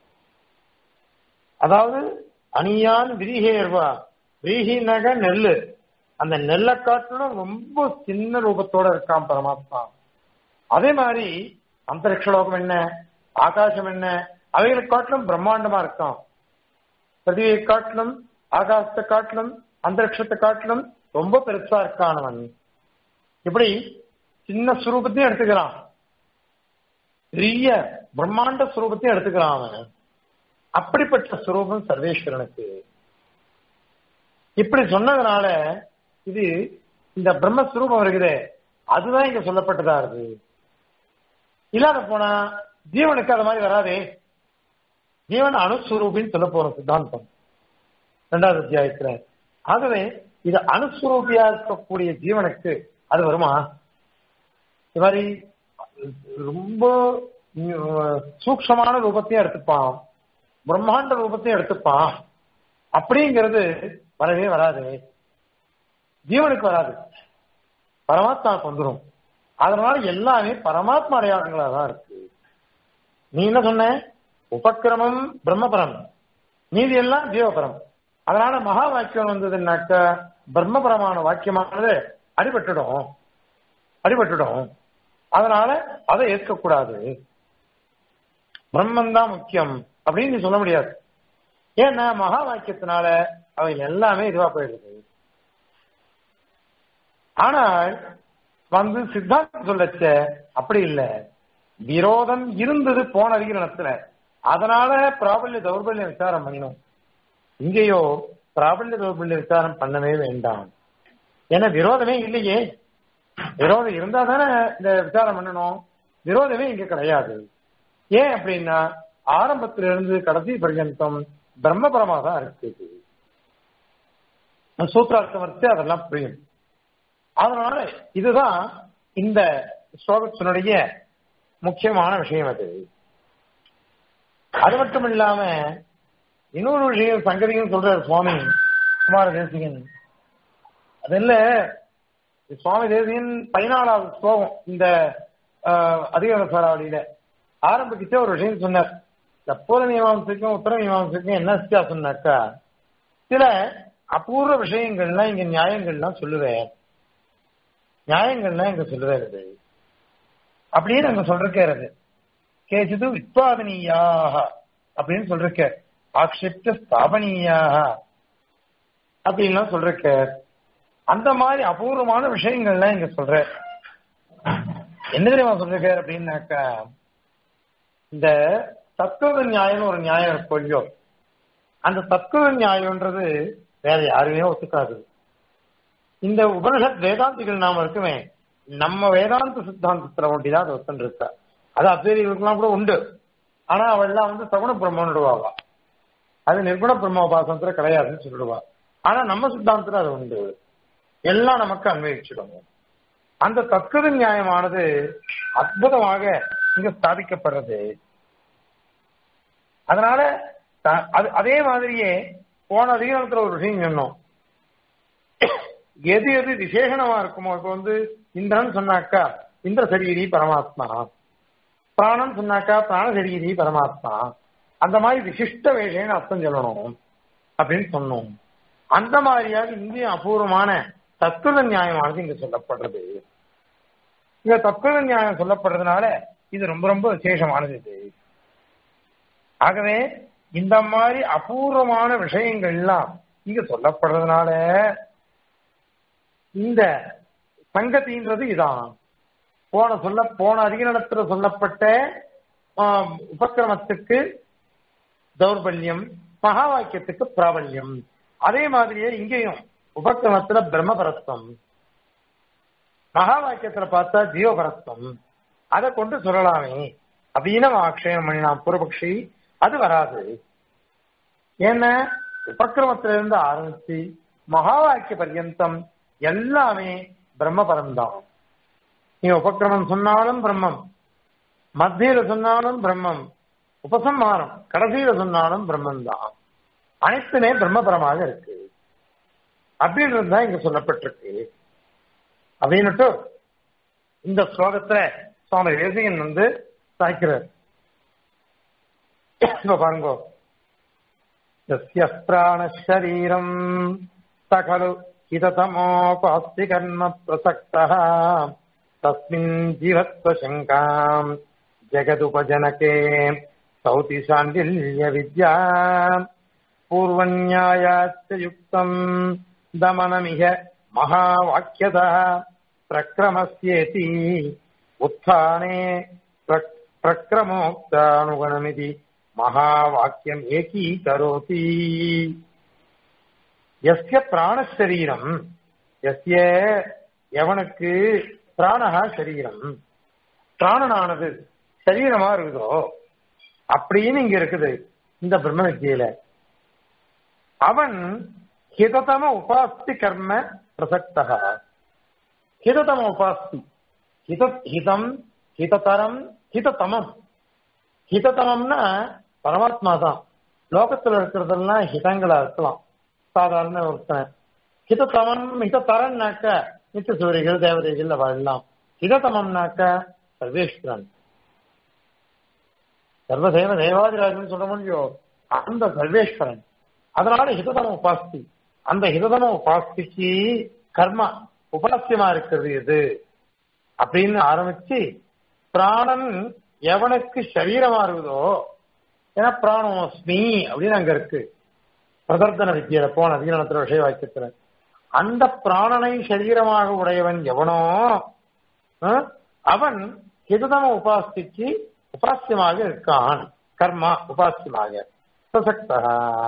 அதாவது அணியான் விரிகேர்வா விரிகினாக நெல்லு அந்த நெல்லை காட்டிலும் ரொம்ப சின்ன ரூபத்தோட இருக்கான் பரமாத்மா அதே மாதிரி அந்தரிக்ஷலோகம் என்ன ஆகாசம் என்ன அவைகளை காட்டிலும் பிரம்மாண்டமா இருக்கான் பிரதியை காட்டிலும் ஆகாசத்தை காட்டிலும் அந்தரிக்ஷத்தை காட்டிலும் ரொம்ப பெருசா இருக்கான் அவன் இப்படி சின்ன சுரூபத்தையும் எடுத்துக்கிறான் பெரிய பிரம்மாண்ட சுரூபத்தையும் எடுத்துக்கிறான் அவன் அப்படிப்பட்ட சுரூபம் சர்வேஸ்வரனுக்கு இப்படி சொன்னதுனால இது இந்த பிரம்மஸ்வரூபம் இருக்குது அதுதான் இங்க சொல்லப்பட்டதா இருக்கு இல்லாத போனா ஜீவனுக்கு அது மாதிரி வராதே ஜீவன் அணுஸ்வரூபின்னு சொல்ல போற சித்தாந்தம் ரெண்டாவது அத்தியாயத்துல ஆகவே இது அணுஸ்வரூபியா இருக்கக்கூடிய ஜீவனுக்கு அது வருமா இது மாதிரி ரொம்ப சூக்ஷமான ரூபத்தையும் எடுத்துப்பான் பிரம்மாண்ட ரூபத்தையும் எடுத்துப்பான் அப்படிங்கிறது வரவே வராது ஜீவனுக்கு வராது பரமாத்மாவுக்கு வந்துடும் அதனால எல்லாமே பரமாத்மா அடையாளங்களா தான் இருக்கு நீ என்ன சொன்ன உபக்கிரமம் பிரம்மபரம் நீதி எல்லாம் ஜீவபரம் அதனால மகா வாக்கியம் வந்ததுன்னாக்க பிரம்மபரமான வாக்கியமானது அடிபட்டுடும் அடிபட்டுடும் அதனால அதை ஏற்கக்கூடாது பிரம்மன் தான் முக்கியம் அப்படின்னு நீ சொல்ல முடியாது ஏன்னா மகா வாக்கியத்தினால அவை எல்லாமே இதுவா போயிடுது ஆனால் வந்து சித்தாந்தம் சொல்லச்ச அப்படி இல்ல விரோதம் இருந்தது போன அதிகரணத்துல அதனால பிராபல்ய தௌர்பல்ய விசாரம் பண்ணினோம் இங்கேயோ பிராபல்ய தௌர்பல்ய விசாரம் பண்ணவே வேண்டாம் ஏன்னா விரோதமே இல்லையே விரோதம் இருந்தா தானே இந்த விசாரம் பண்ணணும் விரோதமே இங்க கிடையாது ஏன் அப்படின்னா ஆரம்பத்திலிருந்து கடைசி பர்யந்தம் பிரம்மபரமா தான் இருக்குது சூத்திரார்த்தம் வச்சு அதெல்லாம் புரியும் அதனால இதுதான் இந்த ஸ்லோகத்தினுடைய முக்கியமான விஷயம் அது அது மட்டும் இல்லாம இன்னொரு விஷயம் சங்கதியும் சொல்றாரு சுவாமி குமார தேசிகன் அது இல்ல சுவாமி தேசிகன் பதினாலாவது ஸ்லோகம் இந்த அதிகார சாராவளியில ஆரம்பிக்கிச்ச ஒரு விஷயம் சொன்னார் இந்த பூர மீமாசைக்கும் உத்தர மீமாசைக்கும் என்ன வித்தியாசம்னாக்கா சில அபூர்வ விஷயங்கள்லாம் இங்க நியாயங்கள்லாம் சொல்லுவேன் நியாயங்கள்லாம் இங்க சொல்லுவேன் அப்படின்னு அங்க சொல்றது கேசிது வித்வாதனீயாக அப்படின்னு சொல்றக்க ஆக்ஷிப்த ஸ்தாபனீயாக அப்படின்லாம் சொல்றக்க அந்த மாதிரி அபூர்வமான விஷயங்கள்லாம் இங்க சொல்ற என்ன தெரியுமா சொல்றக்க அப்படின்னாக்கா இந்த தத்துவ நியாயம் ஒரு நியாயம் இருக்கும் இல்லையோ அந்த தத்துவ நியாயம்ன்றது வேற யாருமே ஒத்துக்காது இந்த உபனிஷத் வேதாந்திகள் நாம இருக்குமே நம்ம வேதாந்த சித்தாந்தத்துல ஒண்டிதான் அது ஒத்துன்னு இருக்கா அது அத்வைதிகளுக்கெல்லாம் கூட உண்டு ஆனா அவள்லாம் வந்து சகுண பிரம்மன்னுடுவாவா அது நிர்குண பிரம்மோபாசனத்துல கிடையாதுன்னு சொல்லிடுவா ஆனா நம்ம சித்தாந்தத்துல அது உண்டு எல்லாம் நமக்கு அன்வயிச்சிடும் அந்த தத்துவ நியாயமானது அற்புதமாக இங்க ஸ்தாபிக்கப்படுறது அதனால அதே மாதிரியே போன அதிகாரத்துல ஒரு விஷயம் சொன்னோம் எது எது விசேஷணமா இருக்குமோ இப்ப வந்து இந்திரன் சொன்னாக்கா இந்திர சரீரி பரமாத்மா பிராணம் சொன்னாக்கா பிராண சரீரி பரமாத்மா அந்த மாதிரி விசிஷ்ட வேஷன்னு அர்த்தம் சொல்லணும் அப்படின்னு சொன்னோம் அந்த மாதிரியாக இங்கேயும் அபூர்வமான தத்துவ நியாயமானது இங்க சொல்லப்படுறது இங்க தத்துவ நியாயம் சொல்லப்படுறதுனால இது ரொம்ப ரொம்ப விசேஷமானது இது ஆகவே இந்த மாதிரி அபூர்வமான விஷயங்கள்லாம் இங்க சொல்லப்படுறதுனால இந்த சங்கத்தின்றது இதான் போன சொல்ல போன அதிகரணத்துல சொல்லப்பட்ட உபக்கிரமத்துக்கு தௌர்பல்யம் மகா வாக்கியத்துக்கு பிராபல்யம் அதே மாதிரியே இங்கேயும் உபக்கிரமத்துல பிரம்மபரத்துவம் மகா வாக்கியத்துல பார்த்தா ஜீவபரத்துவம் அதை கொண்டு சொல்லலாமே அப்படின்னு ஆக்ஷயம் பண்ணினான் பூர்வபக்ஷி அது வராது ஏன்னா உபக்கிரமத்தில இருந்து ஆரம்பிச்சு மகா வாக்கிய பர்யந்தம் எல்லாமே பிரம்மபரம் தான் நீ உபக்கிரமம் சொன்னாலும் பிரம்மம் மத்தியில சொன்னாலும் பிரம்மம் உபசம்ஹாரம் கடைசியில சொன்னாலும் பிரம்மம் தான் அனைத்துமே பிரம்மபரமாக இருக்கு அப்படின்றது தான் இங்க சொல்லப்பட்டிருக்கு அப்படின்னுட்டு இந்த ஸ்லோகத்துல சுவாமி தேசிகன் வந்து சாய்க்கிறார் இப்ப பாருங்க यस्य प्राणशरीरम् स खलु हिततमोपास्ति कर्म प्रसक्तः तस्मिन् जीवत्वशङ्काम् जगदुपजनके सौति शाण्डिल्यविद्या पूर्वन्यायाच्च युक्तम् दमनमिह महावाक्यतः प्रक्रमस्येति उत्थाने प्रक्रमोक्तानुगणमिति மகாவாக்கியம் ஏகீகரோதி எஸ்ய பிராணசரீரம் எஸ்ய எவனுக்கு பிராணகா சரீரம் பிராணனானது சரீரமா இருக்குதோ அப்படின்னு இங்க இருக்குது இந்த பிரம்ம வித்தியில அவன் ஹிததம உபாஸ்தி கர்ம பிரசக்தா ஹிததம உபாஸ்தி ஹித ஹிதம் ஹிததரம் ஹிததமம் ஹிததமம்னா பரமாத்மா தான் லோகத்துல இருக்கிறதெல்லாம் ஹிதங்களா இருக்கலாம் சாதாரண ஒருத்தன் ஹிதத்தமன் ஹிதத்தரன்னாக்க நித்திய சூரியர்கள் தேவதைகள் வாழலாம் ஹிதத்தமம்னாக்க சர்வேஸ்வரன் சர்வதேவ தேவாதிராஜன் சொல்ல முடியும் அந்த சர்வேஸ்வரன் அதனால ஹிததம உபாஸ்தி அந்த ஹிததம உபாஸ்திக்கு கர்மா உபாசியமா இருக்கிறது எது அப்படின்னு ஆரம்பிச்சு பிராணன் எவனுக்கு சரீரமா இருக்குதோ ஏன்னா பிராணோஸ்மி அப்படின்னு அங்க இருக்கு பிரதர்த்தன வித்தியில போன அதிகரணத்துல விஷய வாக்கியத்துல அந்த பிராணனை சரீரமாக உடையவன் எவனோ அவன் ஹிததம உபாஸ்திக்கு உபாசியமாக இருக்கான் கர்மா உபாசியமாக பிரசக்தா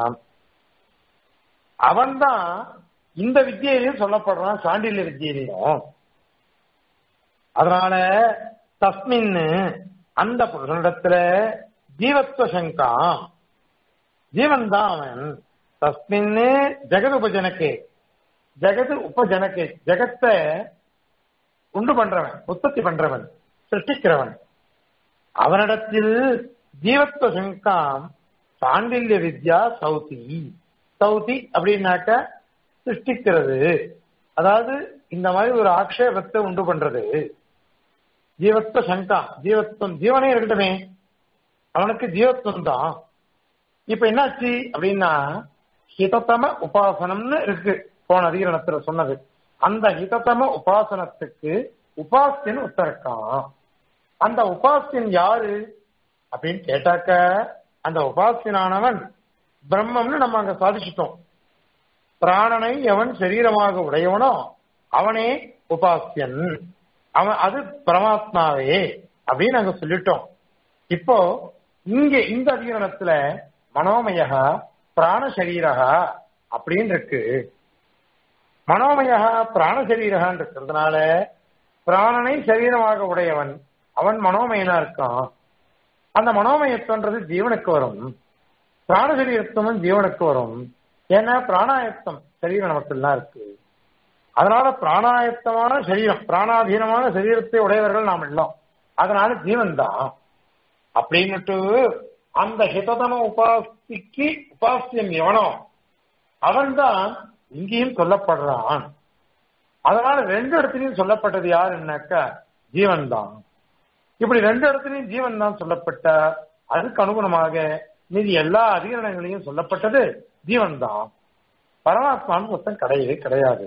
அவன்தான் இந்த வித்தியிலையும் சொல்லப்படுறான் சாண்டில்ய வித்தியிலையும் அதனால தஸ்மின் அந்த புருஷனிடத்துல ஜீவத்வ சங்காம் ஜீவன் தான் அவன் தஸ்மின்னு ஜெகதுபஜனக்கு ஜெகது உபஜனகே ஜெகத்தை உண்டு பண்றவன் உற்பத்தி பண்றவன் சிருஷ்டிக்கிறவன் அவனிடத்தில் ஜீவத்துவ சங்காம் சாண்டில்ய வித்யா சௌதி சௌதி அப்படின்னாக்க சிருஷ்டிக்கிறது அதாவது இந்த மாதிரி ஒரு ஆக்ஷேபத்தை உண்டு பண்றது ஜீவத்துவ சங்கா ஜீவத்துவம் ஜீவனே இருக்கட்டுமே அவனுக்கு ஜீவத்துவம் தான் இப்ப என்னாச்சு அப்படின்னா ஹிதத்தம உபாசனம்னு இருக்கு போன அதிகரணத்துல சொன்னது அந்த ஹிதத்தம உபாசனத்துக்கு உபாசியன் உத்தரக்கான் அந்த உபாசியன் யாரு அப்படின்னு கேட்டாக்க அந்த உபாசியனானவன் பிரம்மம்னு நம்ம அங்க சாதிச்சிட்டோம் பிராணனை எவன் சரீரமாக உடையவனோ அவனே உபாசியன் அவன் அது பரமாத்மாவே அப்படின்னு நாங்க சொல்லிட்டோம் இப்போ இங்க இந்த அதிகரணத்துல மனோமய பிராணசரீரக அப்படின்னு இருக்கு மனோமய பிராணசரீரகான் இருக்கிறதுனால பிராணனை சரீரமாக உடையவன் அவன் மனோமயனா இருக்கான் அந்த மனோமயத்துவன்றது ஜீவனுக்கு வரும் பிராணசரீரத்துவம் ஜீவனுக்கு வரும் ஏன்னா பிராணாயத்தம் சரீரம் நமக்குலாம் இருக்கு அதனால பிராணாயத்தமான சரீரம் பிராணாதீனமான சரீரத்தை உடையவர்கள் நாம் இல்லோம் அதனால ஜீவன் தான் அப்படின்னுட்டு அந்த ஹிததம உபாசிக்கு உபாசியம் எவனோ அவன்தான் இங்கேயும் சொல்லப்படுறான் அதனால ரெண்டு இடத்துலயும் சொல்லப்பட்டது யாருன்னாக்கா ஜீவன் தான் இப்படி ரெண்டு இடத்துலயும் ஜீவன் தான் சொல்லப்பட்ட அதுக்கு அனுகுணமாக மீதி எல்லா அதிகரணங்களையும் சொல்லப்பட்டது ஜீவன் தான் பரமாத்மான்னு மொத்தம் கிடையவே கிடையாது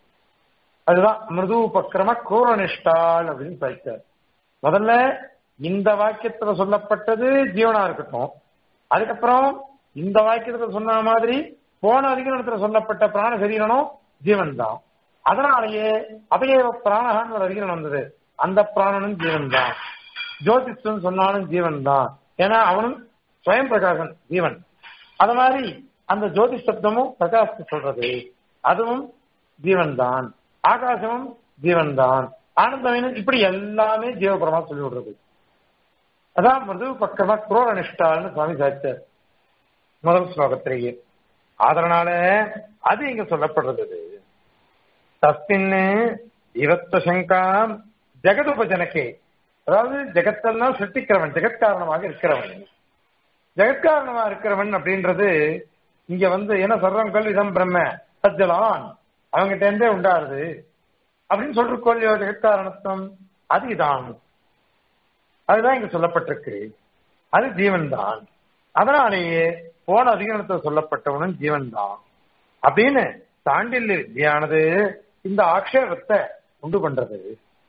அதுதான் மிருது உபக்கிரம கூரனிஷ்டால் அப்படின்னு சொல்லிட்டார் முதல்ல இந்த வாக்கியத்துல சொல்லப்பட்டது ஜீவனா இருக்கட்டும் அதுக்கப்புறம் இந்த வாக்கியத்துல சொன்ன மாதிரி போன அதிகரணத்துல சொல்லப்பட்ட பிராண சரீரனும் ஜீவன் தான் அதனாலேயே அதையே பிராணகான்னு ஒரு அதிகரணம் வந்தது அந்த பிராணனும் ஜீவன் தான் ஜோதிஷன் சொன்னாலும் ஜீவன் தான் ஏன்னா அவனும் ஸ்வயம் பிரகாசன் ஜீவன் அது மாதிரி அந்த ஜோதிஷ் சப்தமும் பிரகாசத்தை சொல்றது அதுவும் ஜீவன் தான் ஆகாசமும் ஜீவன் தான் ஆனந்தமீனும் இப்படி எல்லாமே ஜீவபரமா சொல்லி விடுறது அதான் மிருது பக்கமா குரோர நிஷ்டால்னு சுவாமி சாச்சார் முதல் ஸ்லோகத்திலேயே அதனால அது இங்க சொல்லப்படுறது தஸ்மின்னு ஜீவத்வ சங்காம் ஜெகதுபஜனக்கே அதாவது ஜெகத்தெல்லாம் சிருஷ்டிக்கிறவன் ஜெகத்காரணமாக இருக்கிறவன் ஜெகத்காரணமா இருக்கிறவன் அப்படின்றது இங்க வந்து என்ன சர்வம் கல் இதம் பிரம்ம சஜ்ஜலான் அவங்கிட்ட இருந்தே உண்டாருது அப்படின்னு சொல்றோம் இல்லையோ ஜெகத்காரணத்துவம் அது இதான் அதுதான் இங்க சொல்லப்பட்டிருக்கு அது ஜீவன் தான் அதனாலேயே போன அதிகரணத்தில் சொல்லப்பட்டவனும் ஜீவன் தான் அப்படின்னு தாண்டில் வித்தியானது இந்த ஆக்ஷேபத்தை உண்டு பண்றது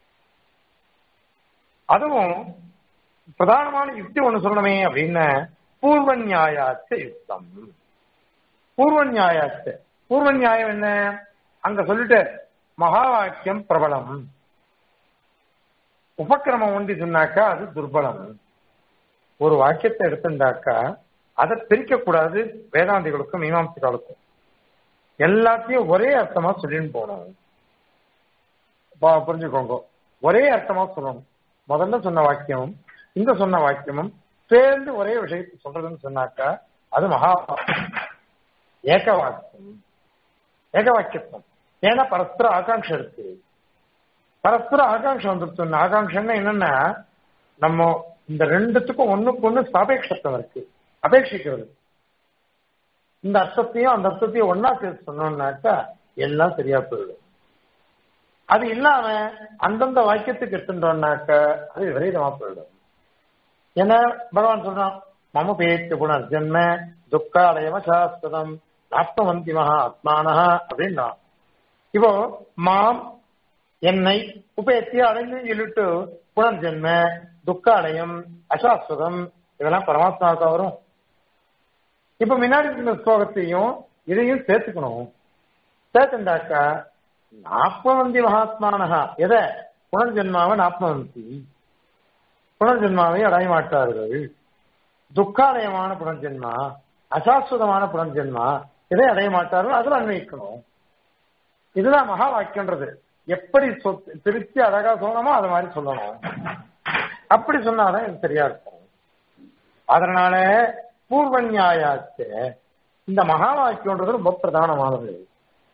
அதுவும் பிரதானமான யுக்தி ஒண்ணு சொல்லணுமே அப்படின்னு பூர்வ நியாயாச்ச யுக்தம் பூர்வ நியாயாச்ச பூர்வ நியாயம் என்ன அங்க சொல்லிட்டு மகா வாக்கியம் பிரபலம் உபக்கிரமம் ஒண்டி சொன்னாக்கா அது துர்பலம் ஒரு வாக்கியத்தை எடுத்துட்டாக்கா அதை பிரிக்க கூடாது வேதாந்திகளுக்கும் மீமாம்சிகளுக்கும் எல்லாத்தையும் ஒரே அர்த்தமா சொல்லின்னு போகணும் புரிஞ்சுக்கோங்க ஒரே அர்த்தமா சொல்லணும் முதல்ல சொன்ன வாக்கியமும் இந்த சொன்ன வாக்கியமும் சேர்ந்து ஒரே விஷயத்தை சொல்றதுன்னு சொன்னாக்கா அது மகா ஏக வாக்கியம் ஏக வாக்கியத்துவம் ஏன்னா பரஸ்பர ஆகாங்ஷம் இருக்கு பரஸ்பர ஆகாங்ஷம் வந்துருச்சு ஆகாங்ஷன்னா என்னன்னா நம்ம இந்த ரெண்டுத்துக்கும் ஒண்ணுக்கு ஒண்ணு சாபேட்சத்துவம் இருக்கு அபேட்சிக்கிறது இந்த அர்த்தத்தையும் அந்த அர்த்தத்தையும் ஒன்னா சேர்த்து சொன்னோம்னாக்கா எல்லாம் சரியா போயிடும் அது இல்லாம அந்தந்த வாக்கியத்துக்கு எடுத்துட்டோம்னாக்க அது விபரீதமா போயிடும் ஏன்னா பகவான் சொல்றான் மம பேச்சு குணர் ஜென்ம துக்காலயம சாஸ்வதம் ஆத்மவந்தி மகா ஆத்மானஹா அப்படின்னா இப்போ மாம் என்னை உபயத்தி அடைந்து சொல்லிட்டு புனர்ஜென்ம துக்காலயம் அசாஸ்வதம் இதெல்லாம் பரமாத்மாவுக்கு வரும் இப்ப முன்னாடி இருந்த ஸ்லோகத்தையும் இதையும் சேர்த்துக்கணும் சேர்த்துண்டாக்கா நாப்பவந்தி மகாத்மானகா எதை புனர்ஜென்மாவை நாப்பவந்தி புனர்ஜென்மாவை அடைய மாட்டார்கள் துக்காலயமான புனர்ஜென்மா அசாஸ்வதமான புனர்ஜென்மா இதை அடைய மாட்டார்கள் அதில் அன்வைக்கணும் இதுதான் மகா வாக்கியன்றது எப்படி பிரிச்சு அழகா சொல்லணுமோ அது மாதிரி சொல்லணும் அப்படி சொன்னாதான் இது சரியா இருக்கும் அதனால பூர்வ நியாயாச்சு இந்த மகா வாக்கியன்றது ரொம்ப பிரதானமானது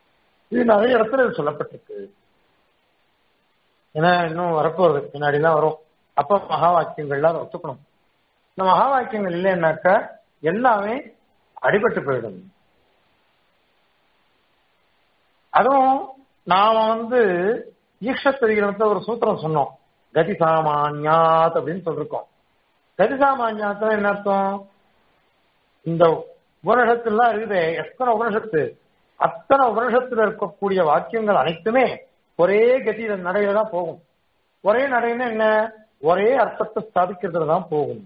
இது நிறைய இடத்துல இது சொல்லப்பட்டிருக்கு ஏன்னா இன்னும் வரப்போறது பின்னாடி தான் வரும் அப்ப மகா வாக்கியங்கள்லாம் அதை ஒத்துக்கணும் இந்த மகா வாக்கியங்கள் இல்லைன்னாக்கா எல்லாமே அடிபட்டு போயிடும் அதுவும் நாம வந்து ஈக்ஷத்தரிகளத்தை ஒரு சூத்திரம் சொன்னோம் கதி சாமான்யாத் அப்படின்னு சொல்லிருக்கோம் கதி சாமான்யாத்த என்ன அர்த்தம் இந்த உபனிஷத்துலாம் இருக்குது எத்தனை உபனிஷத்து அத்தனை உபனிஷத்துல இருக்கக்கூடிய வாக்கியங்கள் அனைத்துமே ஒரே கதியில நடையில தான் போகும் ஒரே நடைன்னா என்ன ஒரே அர்த்தத்தை ஸ்தாபிக்கிறதுல தான் போகும்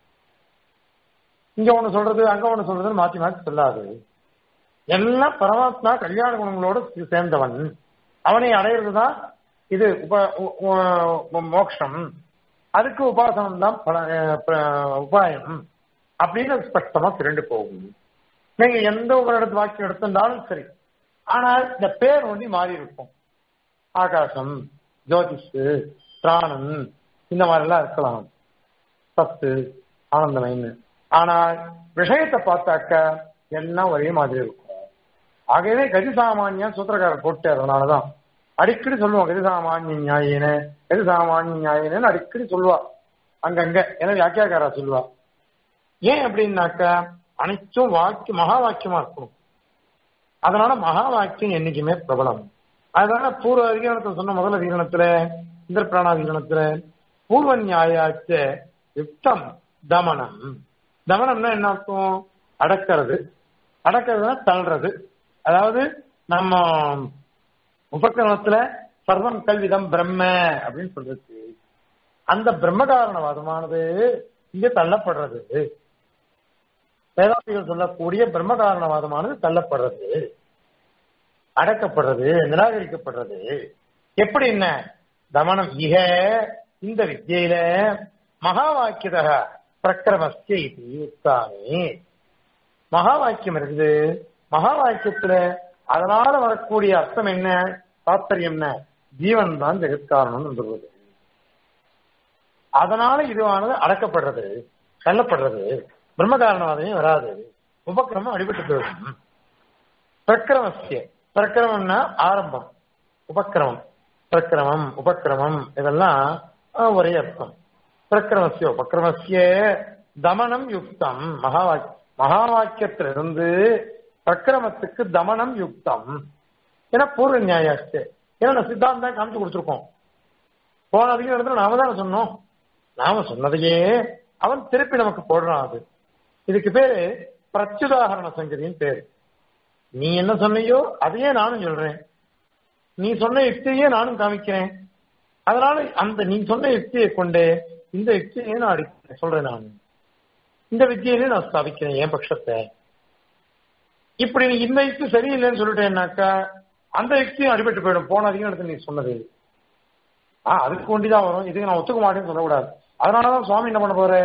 இங்க ஒண்ணு சொல்றது அங்க ஒண்ணு சொல்றதுன்னு மாத்தி மாத்தி சொல்லாது எல்லாம் பரமாத்மா கல்யாண குணங்களோட சேர்ந்தவன் அவனை அடையிறதுதான் இது உப உ- உ- மோட்சம் அதுக்கு உபாசனம் தான் பல- அஹ் ப- உபாயம் அப்படின்னு ஸ்பஷ்டமா திரண்டு போகும் நீங்க எந்த ஒரு இடத்து வாக்கியம் எடுத்திருந்தாலும் சரி ஆனால் இந்த பேர் ஒண்டி மாறி இருக்கும் ஆகாசம் ஜோதிஷு பிராணன் இந்த மாதிரி எல்லாம் இருக்கலாம் சத்து ஆனந்தமயன்னு ஆனால் விஷயத்தை பார்த்தாக்க எல்லாம் ஒரே மாதிரி இருக்கும் ஆகவே கதி சாமானியம் சூத்திரக்காரர் போட்டு அதனாலதான் அடிக்கடி சொல்லுவோம் கதி சாமானிய நியாயினு கதி சாமானிய நியாயினு அடிக்கடி சொல்லுவா அங்கங்க ஏன்னா வியாக்கியாக்காரா சொல்லுவா ஏன் அப்படின்னாக்கா அனைத்தும் வாக்கிய மகா வாக்கியமா இருக்கணும் அதனால மகா வாக்கியம் என்னைக்குமே பிரபலம் அதனால பூர்வ அதிகரணத்தை சொன்ன முதல் அதிகரணத்துல இந்த பிராணாதிகரணத்துல பூர்வ நியாயாச்ச யுக்தம் தமனம் தமனம்னா என்ன அர்த்தம் அடக்கிறது அடக்கிறதுனா தள்ளுறது அதாவது நம்ம உபக்கிரமத்துல சர்வம் கல்விதம் பிரம்ம அப்படின்னு சொல்றது அந்த பிரம்ம காரணவாதமானது இங்க தள்ளப்படுறது வேதாந்திகள் சொல்லக்கூடிய பிரம்ம காரணவாதமானது தள்ளப்படுறது அடக்கப்படுறது நிராகரிக்கப்படுறது எப்படி என்ன தமனம் இக இந்த வித்தியில மகா வாக்கியதக பிரக்கிரமஸ்ய இது யுக்தானே மகா வாக்கியம் இருக்குது மகா வாக்கியத்துல அதனால வரக்கூடிய அர்த்தம் என்ன தாத்பரியம் என்ன ஜீவன் தான் ஜெகத்காரணம் சொல்வது அதனால இதுவானது அடக்கப்படுறது தள்ளப்படுறது பிரம்ம காரணவாதமே வராது உபக்கிரமம் அடிபட்டு போயிடும் பிரக்கிரமஸ்ய பிரக்கிரமம்னா ஆரம்பம் உபக்கிரமம் பிரக்கிரமம் உபக்கிரமம் இதெல்லாம் ஆஹ், ஒரே அர்த்தம் பிரக்கிரமஸ்ய உபக்கிரமஸ்ய தமனம் யுக்தம் மகா வாக் மகா வாக்கியத்திலிருந்து பிரக்கிரமத்துக்கு தமனம் யுக்தம் ஏன்னா பூர்வ நியாயாச்சு ஏன்னா நான் சித்தாந்தம் காமிச்சு கொடுத்துருக்கோம் போன அதிக இடத்துல நாம தானே சொன்னோம் நாம சொன்னதையே அவன் திருப்பி நமக்கு போடுறான் அது இதுக்கு பேரு பிரச்சுதாகரண சங்கதின்னு பேரு நீ என்ன சொன்னையோ அதையே நானும் சொல்றேன் நீ சொன்ன யுக்தியே நானும் காமிக்கிறேன் அதனால அந்த நீ சொன்ன யுக்தியை கொண்டு இந்த யுக்தியை நான் அடிக்கிறேன் சொல்றேன் நான் இந்த வித்தியிலே நான் ஸ்தாபிக்கிறேன் என் பட்சத்தை இப்படி நீ இந்த யுக்தி சரியில்லைன்னு சொல்லிட்டேன்னாக்கா அந்த யுக்தியும் அடிபட்டு போயிடும் போன அதிகம் இடத்துல நீ சொன்னது ஆ அதுக்கு ஒண்டிதான் வரும் இதுக்கு நான் ஒத்துக்க மாட்டேன்னு சொல்லக்கூடாது அதனாலதான் சுவாமி என்ன பண்ண போற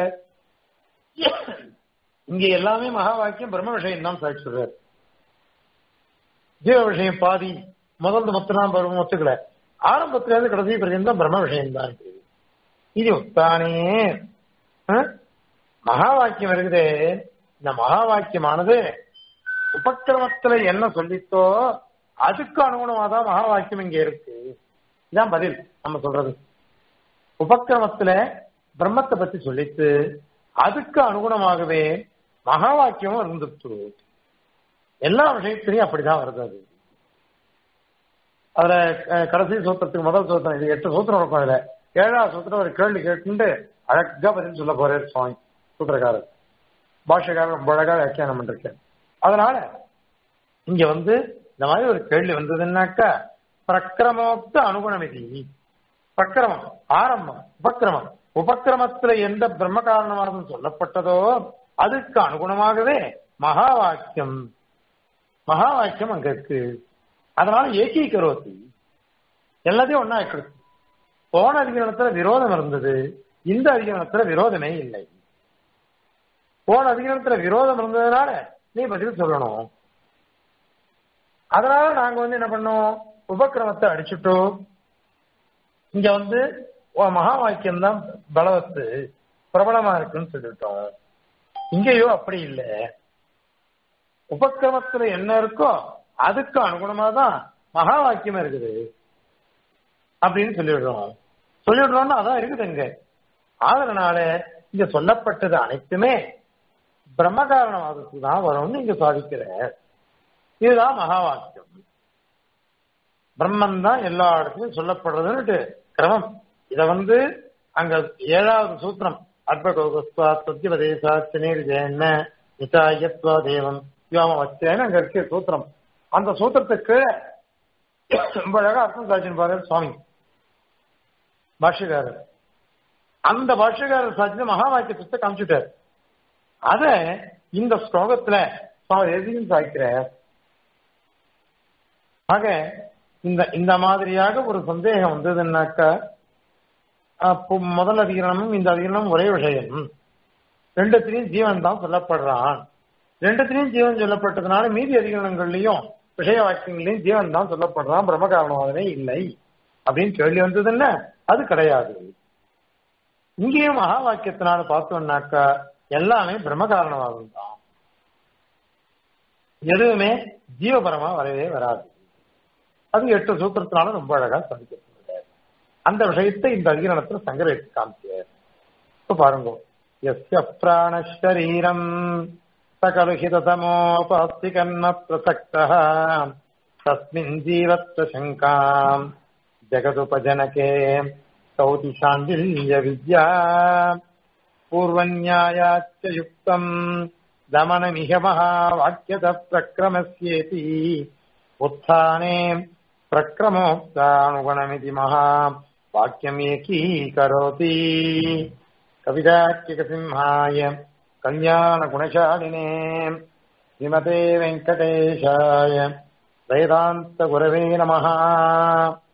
இங்க எல்லாமே மகா வாக்கியம் பிரம்ம விஷயம் தான் சாட்சி சொல்றாரு ஜீவ விஷயம் பாதி முதல்ல மொத்தம் பருவம் ஒத்துக்கல ஆரம்பத்துல இருந்து கடைசி பர்யந்தம் தான் பிரம்ம விஷயம் தான் இது உத்தானே ஆ? மகா வாக்கியம் இருக்குதே இந்த மகா வாக்கியமானது உபக்கிரமத்துல என்ன சொல்லித்தோ அதுக்கு அனுகுணமா தான் மகா வாக்கியம் இங்க இருக்கு இதான் பதில் நம்ம சொல்றது உபக்கிரமத்துல பிரம்மத்தை பத்தி சொல்லித்து அதுக்கு அனுகுணமாகவே மகா வாக்கியமும் இருந்துட்டு எல்லா விஷயத்திலையும் அப்படிதான் வருது அது அதுல அஹ், கடைசி சூத்திரத்துக்கு முதல் சூத்திரம் இது எட்டு சூத்திரம் இருக்கும் அதுல ஏழாவது சூத்திரம் ஒரு கேள்வி கேட்டு அழகா பதில் சொல்ல போறாரு சுவாமி சூத்திரக்காரர் பாஷக்காரர் ரொம்ப அழகா வியாக்கியானம் பண்ணிருக்கேன் அதனால இங்க வந்து இந்த மாதிரி ஒரு கேள்வி வந்ததுன்னாக்கா பிரக்கிரமோக்த அனுகுணமிதி பிரக்கிரமம் ஆரம்பம் உபக்கிரமம் உபக்கிரமத்துல எந்த பிரம்ம காரணமானது சொல்லப்பட்டதோ அதுக்கு அனுகுணமாகவே மகா வாக்கியம் மகா வாக்கியம் அங்க இருக்கு அதனால ஏகீகரோதி எல்லாத்தையும் ஒன்னா ஆக்கிடுச்சு போன அதிகரணத்துல விரோதம் இருந்தது இந்த அதிகரணத்துல விரோதமே இல்லை போன அதிகரணத்துல விரோதம் இருந்ததுனால நீ பதில் சொல்லணும் அதனால நாங்க வந்து என்ன பண்ணோம் உபக்கிரமத்தை அடிச்சுட்டோம் இங்க வந்து ஓ, மகா வாக்கியம் தான் பலவத்து பிரபலமா இருக்குன்னு சொல்லிட்டோம் இங்கேயோ அப்படி இல்லை உபக்கிரமத்துல என்ன இருக்கோ அதுக்கு அனுகுணமா தான் மகா வாக்கியம் இருக்குது அப்படின்னு சொல்லிடுறோம் சொல்லிடுறோம்னா அதான் இருக்குது இங்க அதனால இங்க சொல்லப்பட்டது அனைத்துமே பிரம்ம காரணவாதத்துக்கு தான் வரும்னு இங்க சாதிக்கிற இதுதான் மகா வாக்கியம் பிரம்மன் தான் எல்லா இடத்துலயும் சொல்லப்படுறதுன்னுட்டு கிரமம் இத வந்து அங்க ஏழாவது சூத்திரம் அற்பகோகஸ்வா சத்தியபதேசா தினீர் ஜெயன்ன நிதாயத்வா தேவம் யோம வச்சேன்னு அங்க இருக்கு சூத்திரம் அந்த சூத்திரத்துக்கு ரொம்ப அழகா அர்த்தம் சாட்சின்னு பாரு சுவாமி பாஷ்யக்காரர் அந்த பாஷ்யக்காரர் சாட்சி மகா வாக்கியத்தை காமிச்சுட்டார் அத இந்த ஸ்லோகத்துல சுவாமி எதையும் சாய்க்கிறார் ஆக இந்த இந்த மாதிரியாக ஒரு சந்தேகம் வந்ததுன்னாக்கா அப்போ முதல் அதிகரணமும் இந்த அதிகரணமும் ஒரே விஷயம் ரெண்டுத்திலையும் ஜீவன் தான் சொல்லப்படுறான் ரெண்டுத்திலையும் ஜீவன் சொல்லப்பட்டதுனால மீதி அதிகரணங்கள்லயும் விஷய வாக்கியங்களையும் ஜீவன் தான் சொல்லப்படுறான் பிரம்ம காரணவாதமே இல்லை அப்படின்னு கேள்வி வந்ததுன்னா அது கிடையாது இங்கேயும் மகா வாக்கியத்தினால பார்த்தோம்னாக்கா எல்லாமே பிரம்ம காரணவாதம் தான் எதுவுமே ஜீவபரமா வரவே வராது அது எட்டு சூத்திரத்தினால ரொம்ப அழகா சந்திக்கப்படுது அந்த விஷயத்தை இந்த அதிகரணத்துல சங்கரித்து காமிச்சார் இப்ப பாருங்க எஸ்ய பிராணரீரம் சகலுஹிதமோபாஸ்தி கர்ம பிரசக்த தஸ்மின் ஜீவத்வ சங்காம் ஜெகதுபஜனகே கௌதி சாண்டில்ய வித்யா பூர்வநியாயாச்ச யுக்தம் தமனமிக மகா வாக்கியத பிரக்ரமஸ்யேதி उत्थाने प्रक्रमोक्तानुगुणमिति महा वाक्यमेकीकरोति कविदार्किकसिंहाय कल्याणगुणशालिने श्रीमते वेङ्कटेशाय वेदान्तगुरवे नमः